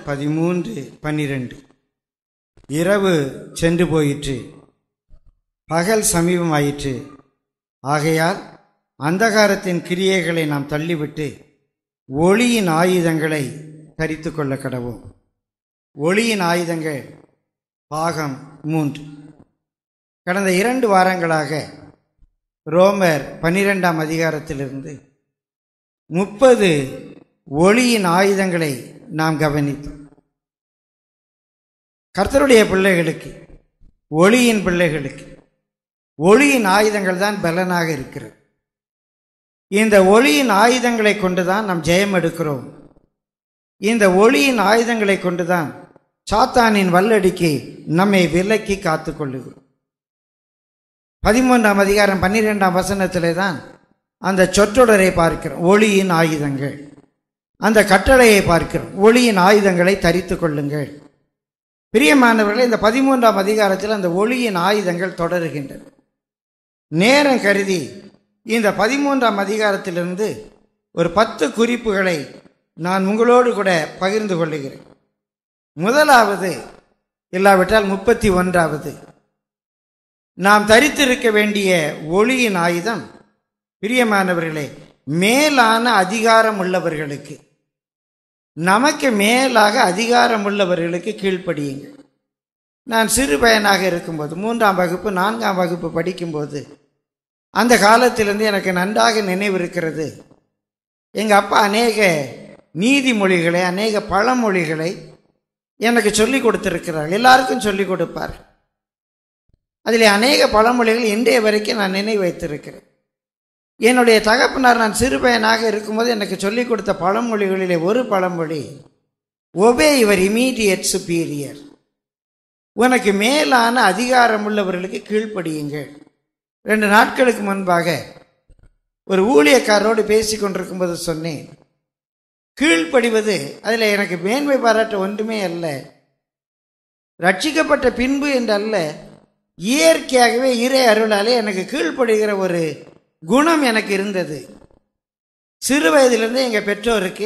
பதிமூன்று பன்னிரண்டு இரவு சென்று போயிற்று பகல் சமீபமாயிற்று ஆகையால் அந்தகாரத்தின் கிரியைகளை நாம் தள்ளிவிட்டு ஒளியின் ஆயுதங்களை தரித்து கொள்ள கடவோம் ஒளியின் ஆயுதங்கள் பாகம் மூன்று கடந்த இரண்டு வாரங்களாக ரோமர் பன்னிரெண்டாம் அதிகாரத்திலிருந்து முப்பது ஒளியின் ஆயுதங்களை நாம் கவனித்தோம் கர்த்தருடைய பிள்ளைகளுக்கு ஒளியின் பிள்ளைகளுக்கு ஒளியின் ஆயுதங்கள் தான் பலனாக இருக்கிறது இந்த ஒளியின் ஆயுதங்களை கொண்டுதான் நாம் ஜெயம் எடுக்கிறோம் இந்த ஒளியின் ஆயுதங்களை கொண்டுதான் சாத்தானின் வல்லடிக்கு நம்மை விலக்கி காத்து கொள்ளுகிறோம் பதிமூன்றாம் அதிகாரம் பன்னிரெண்டாம் வசனத்திலே தான் அந்த சொற்றொடரை பார்க்கிறோம் ஒளியின் ஆயுதங்கள் அந்த கட்டளையை பார்க்கிறோம் ஒளியின் ஆயுதங்களை தரித்து கொள்ளுங்கள் பிரியமானவர்களே இந்த பதிமூன்றாம் அதிகாரத்தில் அந்த ஒளியின் ஆயுதங்கள் தொடருகின்றன நேரம் கருதி இந்த பதிமூன்றாம் அதிகாரத்திலிருந்து ஒரு பத்து குறிப்புகளை நான் உங்களோடு கூட பகிர்ந்து கொள்ளுகிறேன் முதலாவது இல்லாவிட்டால் முப்பத்தி ஒன்றாவது நாம் தரித்திருக்க வேண்டிய ஒளியின் ஆயுதம் பிரியமானவர்களே மேலான அதிகாரம் உள்ளவர்களுக்கு நமக்கு மேலாக அதிகாரம் உள்ளவர்களுக்கு கீழ்ப்படியுங்கள் நான் சிறு பையனாக இருக்கும்போது மூன்றாம் வகுப்பு நான்காம் வகுப்பு படிக்கும்போது அந்த காலத்திலிருந்து எனக்கு நன்றாக நினைவு இருக்கிறது எங்கள் அப்பா அநேக நீதிமொழிகளை அநேக பழமொழிகளை எனக்கு சொல்லி கொடுத்திருக்கிறார் எல்லாருக்கும் சொல்லி கொடுப்பார் அதில் அநேக பழமொழிகள் இன்றைய வரைக்கும் நான் நினைவு வைத்திருக்கிறேன் என்னுடைய தகப்பனார் நான் சிறு பையனாக இருக்கும்போது எனக்கு சொல்லிக் கொடுத்த பழமொழிகளிலே ஒரு பழமொழி ஒபே இவர் இமீடியட் சுப்பீரியர் உனக்கு மேலான அதிகாரம் உள்ளவர்களுக்கு கீழ்ப்படியுங்கள் ரெண்டு நாட்களுக்கு முன்பாக ஒரு ஊழியக்காரரோடு பேசி கொண்டிருக்கும்போது சொன்னேன் கீழ்ப்படிவது அதில் எனக்கு மேன்மை பாராட்ட ஒன்றுமே அல்ல ரட்சிக்கப்பட்ட பின்பு என்றல்ல இயற்கையாகவே இறை அருளாலே எனக்கு கீழ்ப்படுகிற ஒரு குணம் எனக்கு இருந்தது சிறு வயதிலிருந்து எங்கள் பெற்றோருக்கு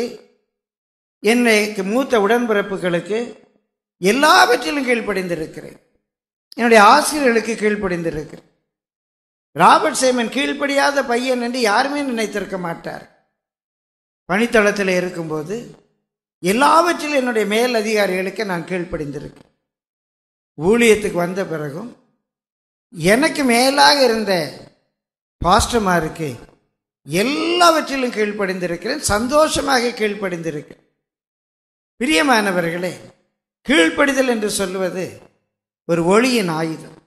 என்னைக்கு மூத்த உடன்பிறப்புகளுக்கு எல்லாவற்றிலும் கீழ்ப்படிந்திருக்கிறேன் என்னுடைய ஆசிரியர்களுக்கு கீழ்ப்படிந்திருக்கிறேன் ராபர்ட் சேமன் கீழ்ப்படியாத பையன் என்று யாருமே நினைத்திருக்க மாட்டார் பணித்தளத்தில் இருக்கும்போது எல்லாவற்றிலும் என்னுடைய மேல் அதிகாரிகளுக்கு நான் கீழ்ப்படிந்திருக்கேன் ஊழியத்துக்கு வந்த பிறகும் எனக்கு மேலாக இருந்த பாஸ்டமாருக்கு எல்லாவற்றிலும் கீழ்ப்படிந்திருக்கிறேன் சந்தோஷமாக கீழ்ப்படிந்திருக்கிறேன் பிரியமானவர்களே கீழ்ப்படிதல் என்று சொல்லுவது ஒரு ஒளியின் ஆயுதம்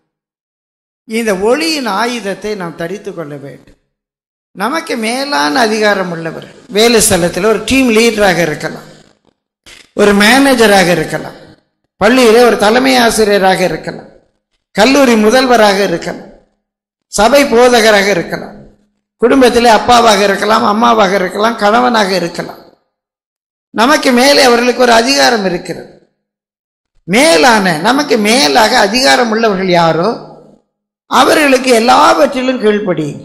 இந்த ஒளியின் ஆயுதத்தை நாம் தரித்து கொள்ள வேண்டும் நமக்கு மேலான அதிகாரம் உள்ளவர் வேலை ஸ்தலத்தில் ஒரு டீம் லீடராக இருக்கலாம் ஒரு மேனேஜராக இருக்கலாம் பள்ளியிலே ஒரு தலைமை ஆசிரியராக இருக்கலாம் கல்லூரி முதல்வராக இருக்கலாம் சபை போதகராக இருக்கலாம் குடும்பத்திலே அப்பாவாக இருக்கலாம் அம்மாவாக இருக்கலாம் கணவனாக இருக்கலாம் நமக்கு மேலே அவர்களுக்கு ஒரு அதிகாரம் இருக்கிறது மேலான நமக்கு மேலாக அதிகாரம் உள்ளவர்கள் யாரோ அவர்களுக்கு எல்லாவற்றிலும் கீழ்ப்படியுங்க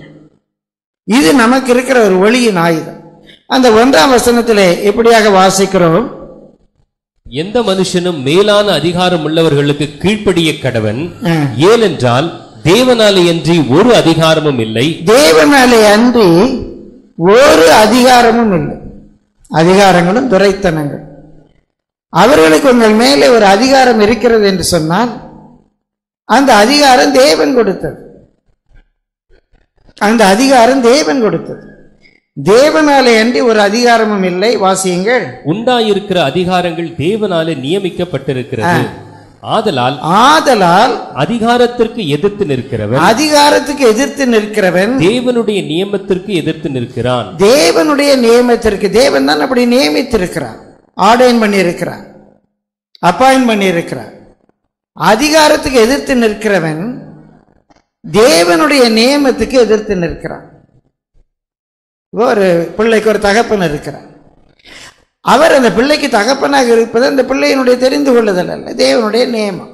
இது நமக்கு இருக்கிற ஒரு ஒளியின் ஆயுதம் அந்த ஒன்றாம் வசனத்திலே எப்படியாக வாசிக்கிறோம் எந்த மனுஷனும் மேலான அதிகாரம் உள்ளவர்களுக்கு கீழ்ப்படிய கடவன் ஆ. ஏனென்றால் தேவனாலேயன்றி ஒரு அதிகாரமும் இல்லை தேவனாலே அன்றி ஒரு அதிகாரமும் இல்லை அதிகாரங்களும் துரைத்தனங்கள் அவர்களுக்கு உங்கள் மேலே ஒரு அதிகாரம் இருக்கிறது என்று சொன்னால் அந்த அதிகாரம் தேவன் கொடுத்தது அந்த அதிகாரம் தேவன் கொடுத்தது தேவனாலே அன்றி ஒரு அதிகாரமும் இல்லை வாசியுங்கள் உண்டாயிருக்கிற அதிகாரங்கள் தேவனாலே நியமிக்கப்பட்டிருக்கிறது ஆதலால் ஆதலால் அதிகாரத்திற்கு எதிர்த்து நிற்கிறவன் அதிகாரத்துக்கு எதிர்த்து நிற்கிறவன் தேவனுடைய நியமத்திற்கு எதிர்த்து நிற்கிறான் தேவனுடைய நியமத்திற்கு தேவன் தான் அப்படி நியமித்திருக்கிறார் ஆர்டைன் பண்ணியிருக்கிறார் அப்பாயின் பண்ணியிருக்கிறார் அதிகாரத்துக்கு எதிர்த்து நிற்கிறவன் தேவனுடைய நியமத்துக்கு எதிர்த்து நிற்கிறான் ஒரு பிள்ளைக்கு ஒரு தகப்பன் இருக்கிறார் அவர் அந்த பிள்ளைக்கு தகப்பனாக இருப்பது அந்த பிள்ளையினுடைய தெரிந்து கொள்ளுதல் அல்ல தேவனுடைய நியமம்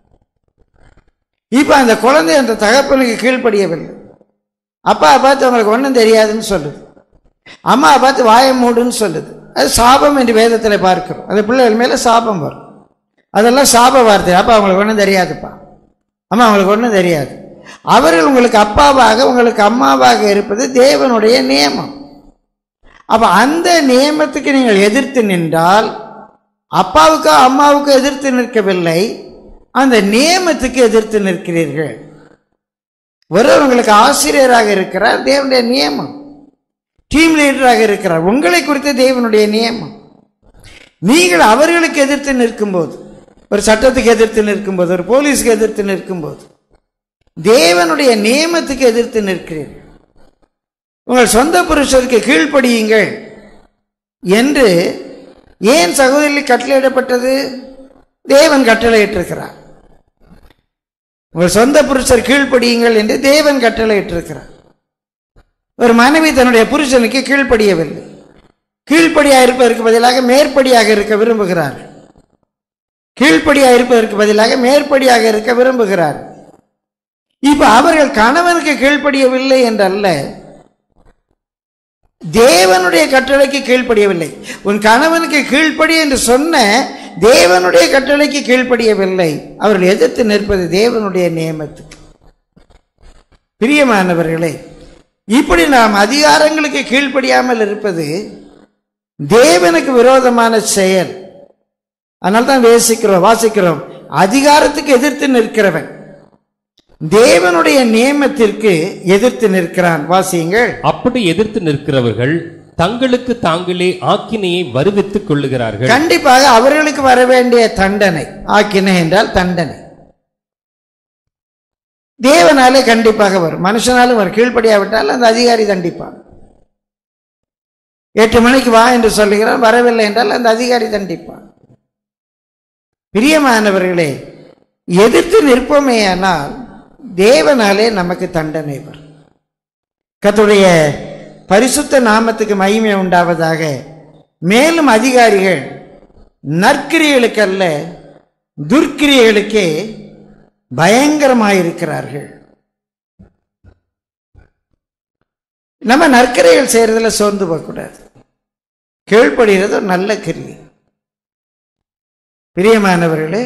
இப்ப அந்த குழந்தை அந்த தகப்பனுக்கு கீழ்ப்படியவில்லை அப்பா பார்த்து உங்களுக்கு ஒன்றும் தெரியாதுன்னு சொல்லுது அம்மா பார்த்து வாயை மூடுன்னு சொல்லுது அது சாபம் என்று வேதத்தில் பார்க்கிறோம் அது பிள்ளைகள் மேலே சாபம் வரும் அதெல்லாம் சாப வார்த்தை அப்போ அவங்களுக்கு ஒன்றும் தெரியாதுப்பா அம்மா அவங்களுக்கு ஒன்றும் தெரியாது அவர்கள் உங்களுக்கு அப்பாவாக உங்களுக்கு அம்மாவாக இருப்பது தேவனுடைய நியமம் அப்போ அந்த நியமத்துக்கு நீங்கள் எதிர்த்து நின்றால் அப்பாவுக்கோ அம்மாவுக்கோ எதிர்த்து நிற்கவில்லை அந்த நியமத்துக்கு எதிர்த்து நிற்கிறீர்கள் ஒருவர் உங்களுக்கு ஆசிரியராக இருக்கிறார் தேவனுடைய நியமம் டீம் லீடராக இருக்கிறார் உங்களை குறித்த தேவனுடைய நியமம் நீங்கள் அவர்களுக்கு எதிர்த்து நிற்கும்போது ஒரு சட்டத்துக்கு எதிர்த்து நிற்கும்போது ஒரு போலீஸுக்கு எதிர்த்து நிற்கும்போது தேவனுடைய நியமத்துக்கு எதிர்த்து நிற்கிறீர்கள் உங்கள் சொந்த புருஷருக்கு கீழ்ப்படியுங்கள் என்று ஏன் சகோதரி கட்டளையிடப்பட்டது தேவன் கட்டளையிட்டிருக்கிறார் உங்கள் சொந்த புருஷர் கீழ்ப்படியுங்கள் என்று தேவன் கட்டளையிட்டிருக்கிறார் ஒரு மனைவி தன்னுடைய புருஷனுக்கு கீழ்ப்படியவில்லை கீழ்ப்படியாக இருப்பதற்கு பதிலாக மேற்படியாக இருக்க விரும்புகிறார் கீழ்ப்படியாக இருப்பதற்கு பதிலாக மேற்படியாக இருக்க விரும்புகிறார் இப்ப அவர்கள் கணவனுக்கு கீழ்ப்படியவில்லை என்றல்ல தேவனுடைய கட்டளைக்கு கீழ்ப்படியவில்லை உன் கணவனுக்கு கீழ்ப்படி என்று சொன்ன தேவனுடைய கட்டளைக்கு கீழ்ப்படியவில்லை அவர்கள் எதிர்த்து நிற்பது தேவனுடைய நியமத்துக்கு பிரியமானவர்களே இப்படி நாம் அதிகாரங்களுக்கு கீழ்ப்படியாமல் இருப்பது தேவனுக்கு விரோதமான செயல் அதனால தான் வாசிக்கிறோம் வாசிக்கிறோம் அதிகாரத்துக்கு எதிர்த்து நிற்கிறவன் தேவனுடைய நியமத்திற்கு எதிர்த்து நிற்கிறான் வாசியுங்கள் அப்படி எதிர்த்து நிற்கிறவர்கள் தங்களுக்கு தாங்களே ஆக்கினையை வருவித்துக் கொள்ளுகிறார்கள் கண்டிப்பாக அவர்களுக்கு வர வேண்டிய தண்டனை ஆக்கினை என்றால் தண்டனை தேவனாலே கண்டிப்பாக வரும் மனுஷனாலும் வரும் கீழ்ப்படியாவிட்டால் அந்த அதிகாரி தண்டிப்பான் எட்டு மணிக்கு வா என்று சொல்லுகிறான் வரவில்லை என்றால் அந்த அதிகாரி தண்டிப்பான் பிரியமானவர்களே எதிர்த்து நிற்போமேயானால் தேவனாலே நமக்கு தண்டனை வரும் கர்த்தருடைய பரிசுத்த நாமத்துக்கு மகிமை உண்டாவதாக மேலும் அதிகாரிகள் நற்கிரியைகளுக்கல்ல துர்க்கிரியைகளுக்கே பயங்கரமாயிருக்கிறார்கள் நம்ம நற்கிரைகள் செய்யறதுல சோர்ந்து போகக்கூடாது கீழ்ப்படுகிறது ஒரு நல்ல கிரியை பிரியமானவர்களே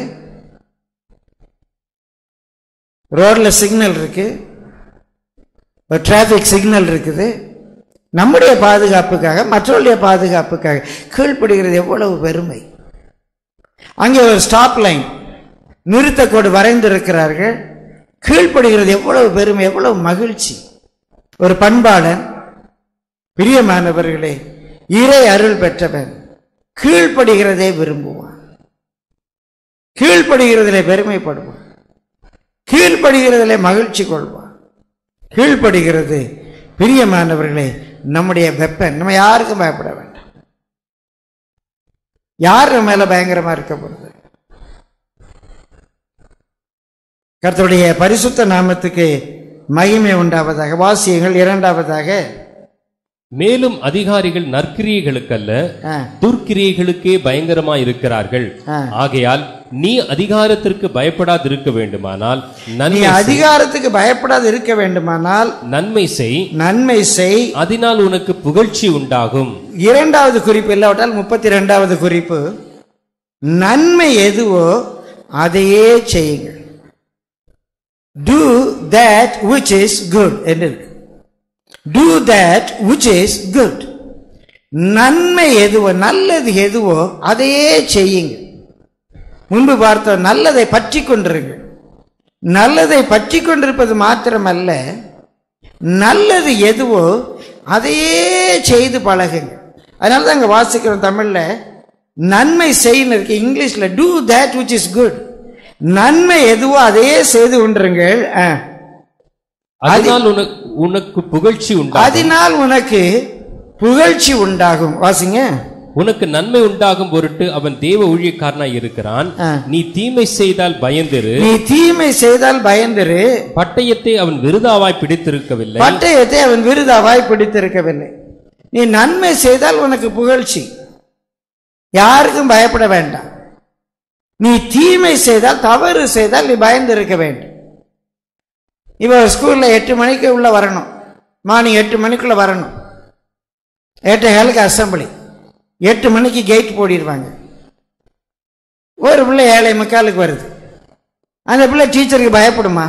ரோட்ல சிக்னல் இருக்கு ஒரு டிராஃபிக் சிக்னல் இருக்குது நம்முடைய பாதுகாப்புக்காக மற்றவருடைய பாதுகாப்புக்காக கீழ்ப்படுகிறது எவ்வளவு பெருமை அங்கே ஒரு ஸ்டாப் லைன் நிறுத்தக்கோடு வரைந்திருக்கிறார்கள் கீழ்ப்படுகிறது எவ்வளவு பெருமை எவ்வளவு மகிழ்ச்சி ஒரு பண்பாளன் பிரியமானவர்களே இறை அருள் பெற்றவன் கீழ்ப்படுகிறதே விரும்புவான் கீழ்ப்படுகிறதிலே பெருமைப்படுவான் கீழ்ப்படுகிறதிலே மகிழ்ச்சி கொள்வான் கீழ்ப்படுகிறது பிரியமானவர்களே நம்முடைய வெப்பன் நம்ம யாருக்கும் பயப்பட வேண்டாம் யார் நம்ம மேல பயங்கரமா இருக்க போறது கர்த்தருடைய பரிசுத்த நாமத்துக்கு மகிமை உண்டாவதாக வாசியங்கள் இரண்டாவதாக மேலும் அதிகாரிகள் நற்கிரியைகளுக்கல்ல ஆ, துர்க்கிரியைகளுக்கே பயங்கரமாய் இருக்கிறார்கள் ஆ. ஆகையால் நீ அதிகாரத்திற்கு பயப்படாதிருக்க வேண்டுமானால் நீ நன்மை செய். அதிகாரத்துக்கு பயப்படாது இருக்க வேண்டுமானால் நன்மை செய் நன்மை செய் அதனால் உனக்கு புகழ்ச்சி உண்டாகும் இரண்டாவது குறிப்பு இல்லாவிட்டால் முப்பத்தி ரெண்டாவது குறிப்பு நன்மை எதுவோ அதையே செய்யுங்கள் do that which is good என்று இருக்கு do that which is good நன்மை எதுவோ நல்லது எதுவோ அதையே செய்யுங்க முன்பு பார்த்தோம் நல்லதை பற்றி கொண்டிருங்கள் நல்லதை பற்றி கொண்டிருப்பது மாத்திரமல்ல நல்லது எதுவோ அதையே செய்து பழகுங்க அதனால தான் இங்கே வாசிக்கிறோம் தமிழில் நன்மை செய்யணும் இருக்கு இங்கிலீஷில் do that which is good நன்மை எதுவோ அதையே செய்து கொண்டிருங்கள் ஆ. அதனால் உனக்கு உனக்கு புகழ்ச்சி உண்டாகும் அதனால் உனக்கு புகழ்ச்சி உண்டாகும் வாசிங்க உனக்கு நன்மை உண்டாகும் பொருட்டு அவன் தேவ ஊழியக்காரனாய் இருக்கிறான் ஆ. நீ தீமை செய்தால் பயந்திரு நீ தீமை செய்தால் பயந்திரு பட்டயத்தை அவன் விருதாவாய் பிடித்திருக்கவில்லை பட்டயத்தை அவன் விருதாவாய் பிடித்திருக்கவில்லை நீ நன்மை செய்தால் உனக்கு புகழ்ச்சி யாருக்கும் பயப்பட வேண்டாம் நீ தீமை செய்தால் தவறு செய்தால் நீ பயந்து இருக்க வேண்டும் இப்போ ஸ்கூல்ல எட்டு மணிக்கு உள்ள வரணும் மார்னிங் எட்டு மணிக்குள்ள வரணும் எட்டு ஹேலுக்கு அசம்பிளி எட்டு மணிக்கு கேட் போடிடுவாங்க ஒரு பிள்ளை ஏழை முக்காலுக்கு வருது அந்த பிள்ளை டீச்சருக்கு பயப்படுமா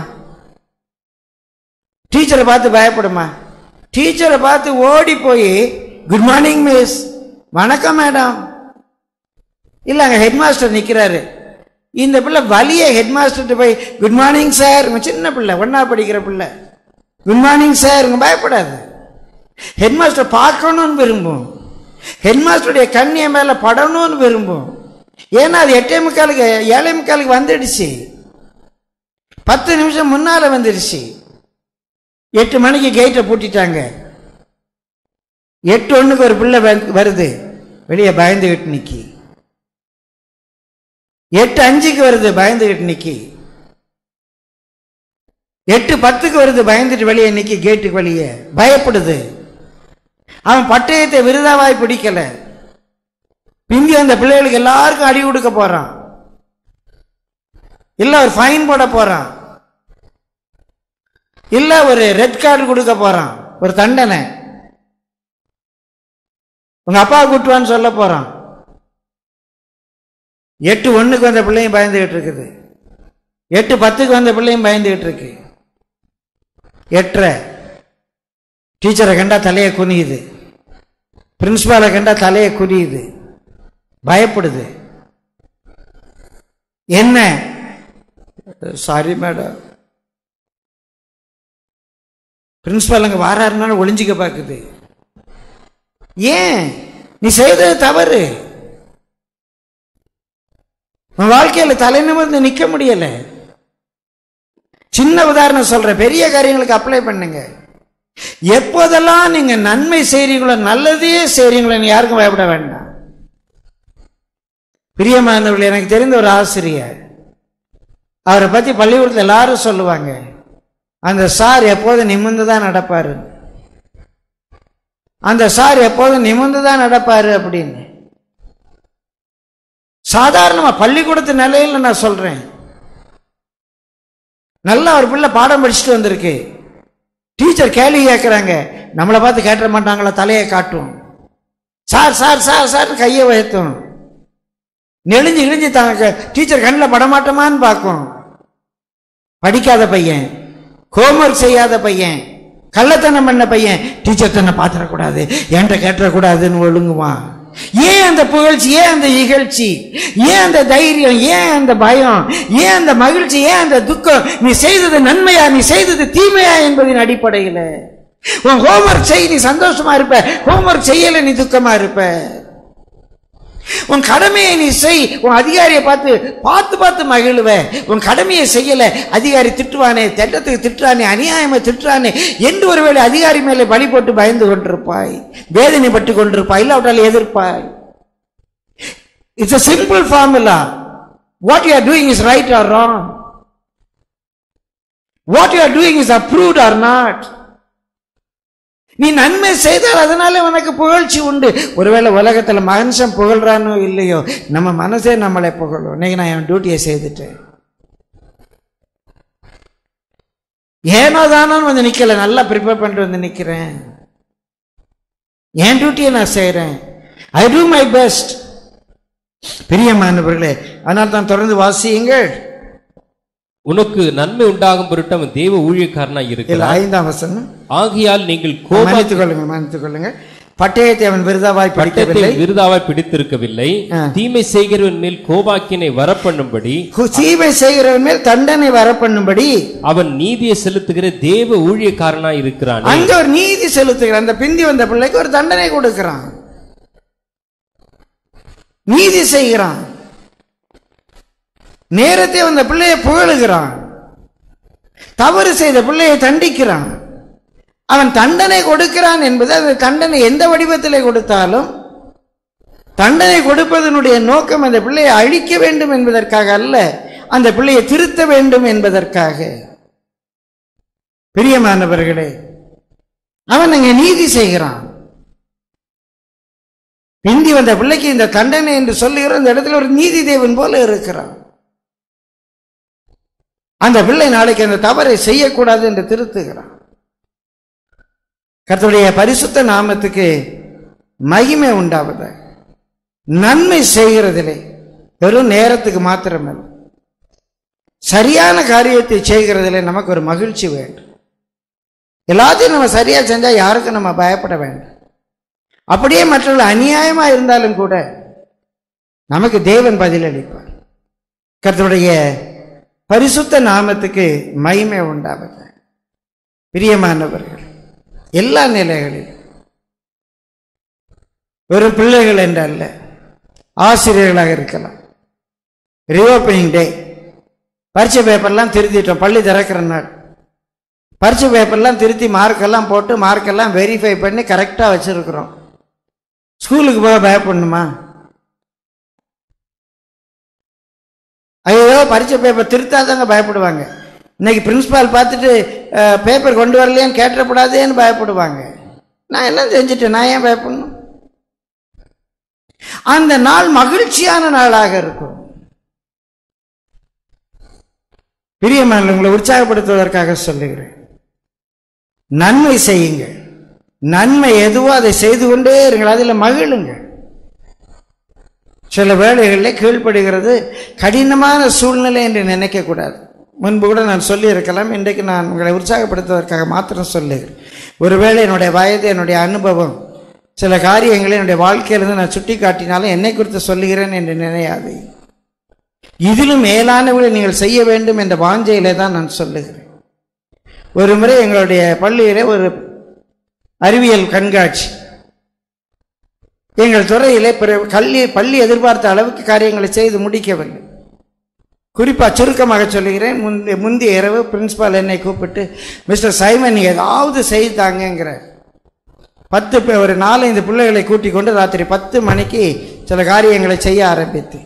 டீச்சரை பார்த்து பயப்படுமா டீச்சரை பார்த்து ஓடி போய் குட் மார்னிங் மிஸ் வணக்கம் மேடம் இல்லை அங்கே ஹெட் மாஸ்டர் நிற்கிறாரு இந்த பிள்ளை வலிய ஹெட் மாஸ்டர்கிட்ட போய் குட் மார்னிங் சார் சின்ன பிள்ளை ஒன்றா படிக்கிற பிள்ளை குட் மார்னிங் சார் பயப்படாது ஹெட் மாஸ்டர் பார்க்கணும்னு விரும்பும் ஹெட் மாஸ்டருடைய கண்ணிய மேலே படணும்னு விரும்பும் ஏன்னா அது எட்டே முக்காலுக்கு ஏழை முக்காலுக்கு வந்துடுச்சு பத்து நிமிஷம் முன்னால வந்துடுச்சு எட்டு மணிக்கு கேட்டை பூட்டிட்டாங்க எட்டு ஒண்ணுக்கு ஒரு பிள்ளை வந்து- வருது வெளியே பயந்துகிட்டு நிக்கி எட்டு அஞ்சுக்கு வருது பயந்துகிட்டு நிக்கி எட்டு பத்துக்கு வருது பயந்துட்டு வெளியே நிக்கி கேட்டுக்கு வெளியே பயப்படுது அவன் பட்டயத்தை விருதாவாய் பிடிக்கல பிந்தி அந்த பிள்ளைகளுக்கு எல்லாருக்கும் அடி கொடுக்க போறான் இல்ல ஒரு ஃபைன் போட போறான் இல்ல ஒரு ரெட் கார்டு கொடுக்க போறான் ஒரு தண்டனை உங்க அப்பா கூட்டுவான்னு சொல்ல போறான் எட்டு ஒண்ணுக்கு வந்த பிள்ளையும் பயந்துகிட்டு இருக்குது எட்டு பத்துக்கு வந்த பிள்ளையும் பயந்துகிட்டு இருக்கு எட்டரை டீச்சரை கண்டா தலையை குனியுது பிரின்சிபாலை கண்டா தலையை குனியுது பயப்படுது என்ன சாரி மேடம் பிரின்சிபால் அங்க வாராருனாலும் ஒளிஞ்சிக்க பார்க்குது ஏன் நீ செய்தது தவறு உன் வாழ்க்கையில தலை நிமிர்ந்து நிக்க முடியல சின்ன உதாரணம் சொல்றேன் பெரிய காரியங்களுக்கு அப்ளை பண்ணுங்க எப்போதெல்லாம் நீங்க நன்மை செய்றீங்களோ நல்லதே செய்றீங்களோ நீ யாருக்கும் பயப்பட வேண்டாம் பிரியமானவர்கள் எனக்கு தெரிந்த ஒரு ஆசிரியர் அவரை பத்தி பள்ளிக்கூடத்தில் எல்லாரும் சொல்லுவாங்க அந்த சார் எப்போதும் நிமிர்ந்து தான் நடப்பாரு அந்த சார் எப்போதும் நிமிர்ந்து தான் நடப்பாரு அப்படின்னு சாதாரணமா பள்ளிக்கூடத்து நிலையில நான் சொல்றேன் நல்லா ஒரு பிள்ளை பாடம் படிச்சுட்டு வந்திருக்கு டீச்சர் கேள்வி கேட்குறாங்க நம்மளை பார்த்து கேட்ட மாட்டாங்களா தலையை காட்டும் சார் சார் சார் சார் கையை உயர்த்தும் நெளிஞ்சு இழிஞ்சு தாங்க டீச்சர் கண்ணில் படமாட்டோமான்னு பார்க்கும் படிக்காத பையன் ஹோம்ஒர்க் செய்யாத பையன் கள்ளத்தனம் பண்ண பையன் டீச்சர் தன்னை பார்த்துடக்கூடாது என்கிட்ட கேட்டுறக்கூடாதுன்னு ஒழுங்குவான் ஏன் அந்த புகழ்ச்சி ஏன் அந்த இகழ்ச்சி ஏன் அந்த தைரியம் ஏன் அந்த பயம் ஏன் அந்த மகிழ்ச்சி ஏன் அந்த துக்கம் நீ செய்தது நன்மையா நீ செய்தது தீமையா என்பதின் அடிப்படையில் உன் ஹோம்ஒர்க் செய் நீ சந்தோஷமா இருப்ப ஹோம்ஒர்க் செய்யல நீ துக்கமா இருப்ப உன் கடமையை நீ செய் உன் அதிகாரியை பார்த்து பார்த்து பார்த்து மகிழுவ உன் கடமையை செய்யல அதிகாரி திட்டுவானே திட்டத்துக்கு திட்டுறானே அநியாயமா திட்டுறானே என்று ஒருவேளை அதிகாரி மேலே பலி போட்டு பயந்து கொண்டிருப்பாய் வேதனைப்பட்டு கொண்டிருப்பாய் இல்லாவிட்டால் எதிர்ப்பாய் it's a simple formula what you are doing is right or wrong what you are doing is approved or not நீ நன்மை செய்தால் அதனால உனக்கு புகழ்ச்சி உண்டு ஒருவேளை உலகத்துல மனுஷன் புகழ்றானோ இல்லையோ நம்ம மனசே நம்மளை புகழும் இன்னைக்கு நான் என் டியூட்டியை செய்துட்டேன் ஏனோ தானோன்னு வந்து நிக்கல நல்லா ப்ரிப்பேர் பண்ணிட்டு வந்து நிக்கிறேன் என் டியூட்டியை நான் செய்றேன் ஐ டூ மை பெஸ்ட் பிரியமானவர்களே அதனால் தான் தொடர்ந்து வாசியுங்கள் உனக்கு நன்மை உண்டாகும் பொருட்டு அவன் தேவ ஊழியக்காரனாய் இல்ல இருக்கிறான் ஐந்தாம் வசனம் ஆகையால் நீங்கள் கோபா மன்னித்துக் கொள்ளுங்கள் மன்னித்துக் கொள்ளுங்கள் பட்டயத்தை அவன் விருதாவாய் பட்டத்தை படிக்கவில்லை விருதாவாய் பிடித்திருக்கவில்லை ஆ. தீமை செய்கிறவன் மேல் கோபாக்கினை வரப்பண்ணும்படி தீமை செய்கிறவன் மேல் தண்டனை வரப்பண்ணும்படி அவன் நீதியை செலுத்துகிற தேவ ஊழியக்காரனாய் இருக்கிறான் அங்க ஒரு நீதி செலுத்துகிறான் அந்த பிந்தி வந்த பிள்ளைக்கு ஒரு தண்டனை கொடுக்கிறான் நீதி செய்கிறான் நேரத்தை வந்த பிள்ளையை புகழுகிறான் தவறு செய்த பிள்ளையை தண்டிக்கிறான் அவன் தண்டனை கொடுக்கிறான் என்பது அந்த தண்டனை எந்த வடிவத்திலே கொடுத்தாலும் தண்டனை கொடுப்பதனுடைய நோக்கம் அந்த பிள்ளையை அழிக்க வேண்டும் என்பதற்காக அல்ல அந்த பிள்ளையை திருத்த வேண்டும் என்பதற்காக பிரியமானவர்களே அவன் அங்கே நீதி செய்கிறான் பிந்தி வந்த பிள்ளைக்கு இந்த தண்டனை என்று சொல்லுகிற இந்த இடத்துல ஒரு நீதி தேவன் போல இருக்கிறான் அந்த பிள்ளை நாளைக்கு அந்த தவறை செய்யக்கூடாது என்று திருத்துகிறான் கர்த்தருடைய பரிசுத்த நாமத்துக்கு மகிமை உண்டாவதாக நன்மை செய்கிறதிலே வெறும் நேரத்துக்கு மாத்திரமல்ல சரியான காரியத்தை செய்கிறதிலே நமக்கு ஒரு மகிழ்ச்சி வேண்டும் எல்லாத்தையும் நம்ம சரியா செஞ்சா யாருக்கும் நம்ம பயப்பட வேண்டாம் அப்படியே மற்றவர்கள் அநியாயமா இருந்தாலும் கூட நமக்கு தேவன் பதிலளிப்பார் கர்த்தருடைய பரிசுத்த நாமத்துக்கு மகிமை உண்டாவது பிரியமானவர்கள் எல்லா நிலைகளிலும் வெறும் பிள்ளைகள் என்றல்ல ஆசிரியர்களாக இருக்கலாம் ரீஓப்பனிங் டே பரீட்சை பேப்பர்லாம் திருத்திட்டோம் பள்ளி திறக்கிற நாள் பரீட்சை பேப்பர்லாம் திருத்தி மார்க்கெல்லாம் போட்டு மார்க்கெல்லாம் வெரிஃபை பண்ணி கரெக்டாக வச்சுருக்குறோம் ஸ்கூலுக்கு போக பயப்படணுமா ஐயோ பரீட்சை பேப்பர் திருத்தாதாங்க பயப்படுவாங்க இன்னைக்கு பிரின்சிபால் பார்த்துட்டு பேப்பர் கொண்டு வரலையான்னு கேட்டப்படாதேன்னு பயப்படுவாங்க நான் என்ன செஞ்சுட்டேன் நான் ஏன் பயப்படணும் அந்த நாள் மகிழ்ச்சியான நாளாக இருக்கும் பிரியமான உங்களை உற்சாகப்படுத்துவதற்காக சொல்லுகிறேன் நன்மை செய்யுங்கள் நன்மை எதுவோ அதை செய்து கொண்டே இருங்கள் அதில் மகிழுங்கள் சில வேளைகளில் கீழ்ப்படுகிறது கடினமான சூழ்நிலை என்று நினைக்கக்கூடாது முன்பு கூட நான் சொல்லியிருக்கலாம் இன்றைக்கு நான் உங்களை உற்சாகப்படுத்துவதற்காக மாத்திரம் சொல்லுகிறேன் ஒருவேளை என்னுடைய வயது என்னுடைய அனுபவம் சில காரியங்களை என்னுடைய வாழ்க்கையிலிருந்து நான் சுட்டி காட்டினாலும் என்னை குறித்து சொல்லுகிறேன் என்று நினையாது இதிலும் மேலானவர்களை நீங்கள் செய்ய வேண்டும் என்ற வாஞ்சையிலே தான் நான் சொல்லுகிறேன் ஒரு முறை எங்களுடைய பள்ளியிலே ஒரு அறிவியல் கண்காட்சி எங்கள் துறையிலே பிற கல்வி பள்ளி எதிர்பார்த்த அளவுக்கு காரியங்களை செய்து முடிக்கவில்லை குறிப்பாக சுருக்கமாக சொல்லுகிறேன் முந்தைய முந்தைய இரவு பிரின்சிபால் என்னை கூப்பிட்டு மிஸ்டர் சைமன் நீ ஏதாவது செய்தாங்கங்கிறார் பத்து பே- ஒரு நாலஞ்சு பிள்ளைகளை கூட்டிக் கொண்டு ராத்திரி பத்து மணிக்கு சில காரியங்களை செய்ய ஆரம்பித்தேன்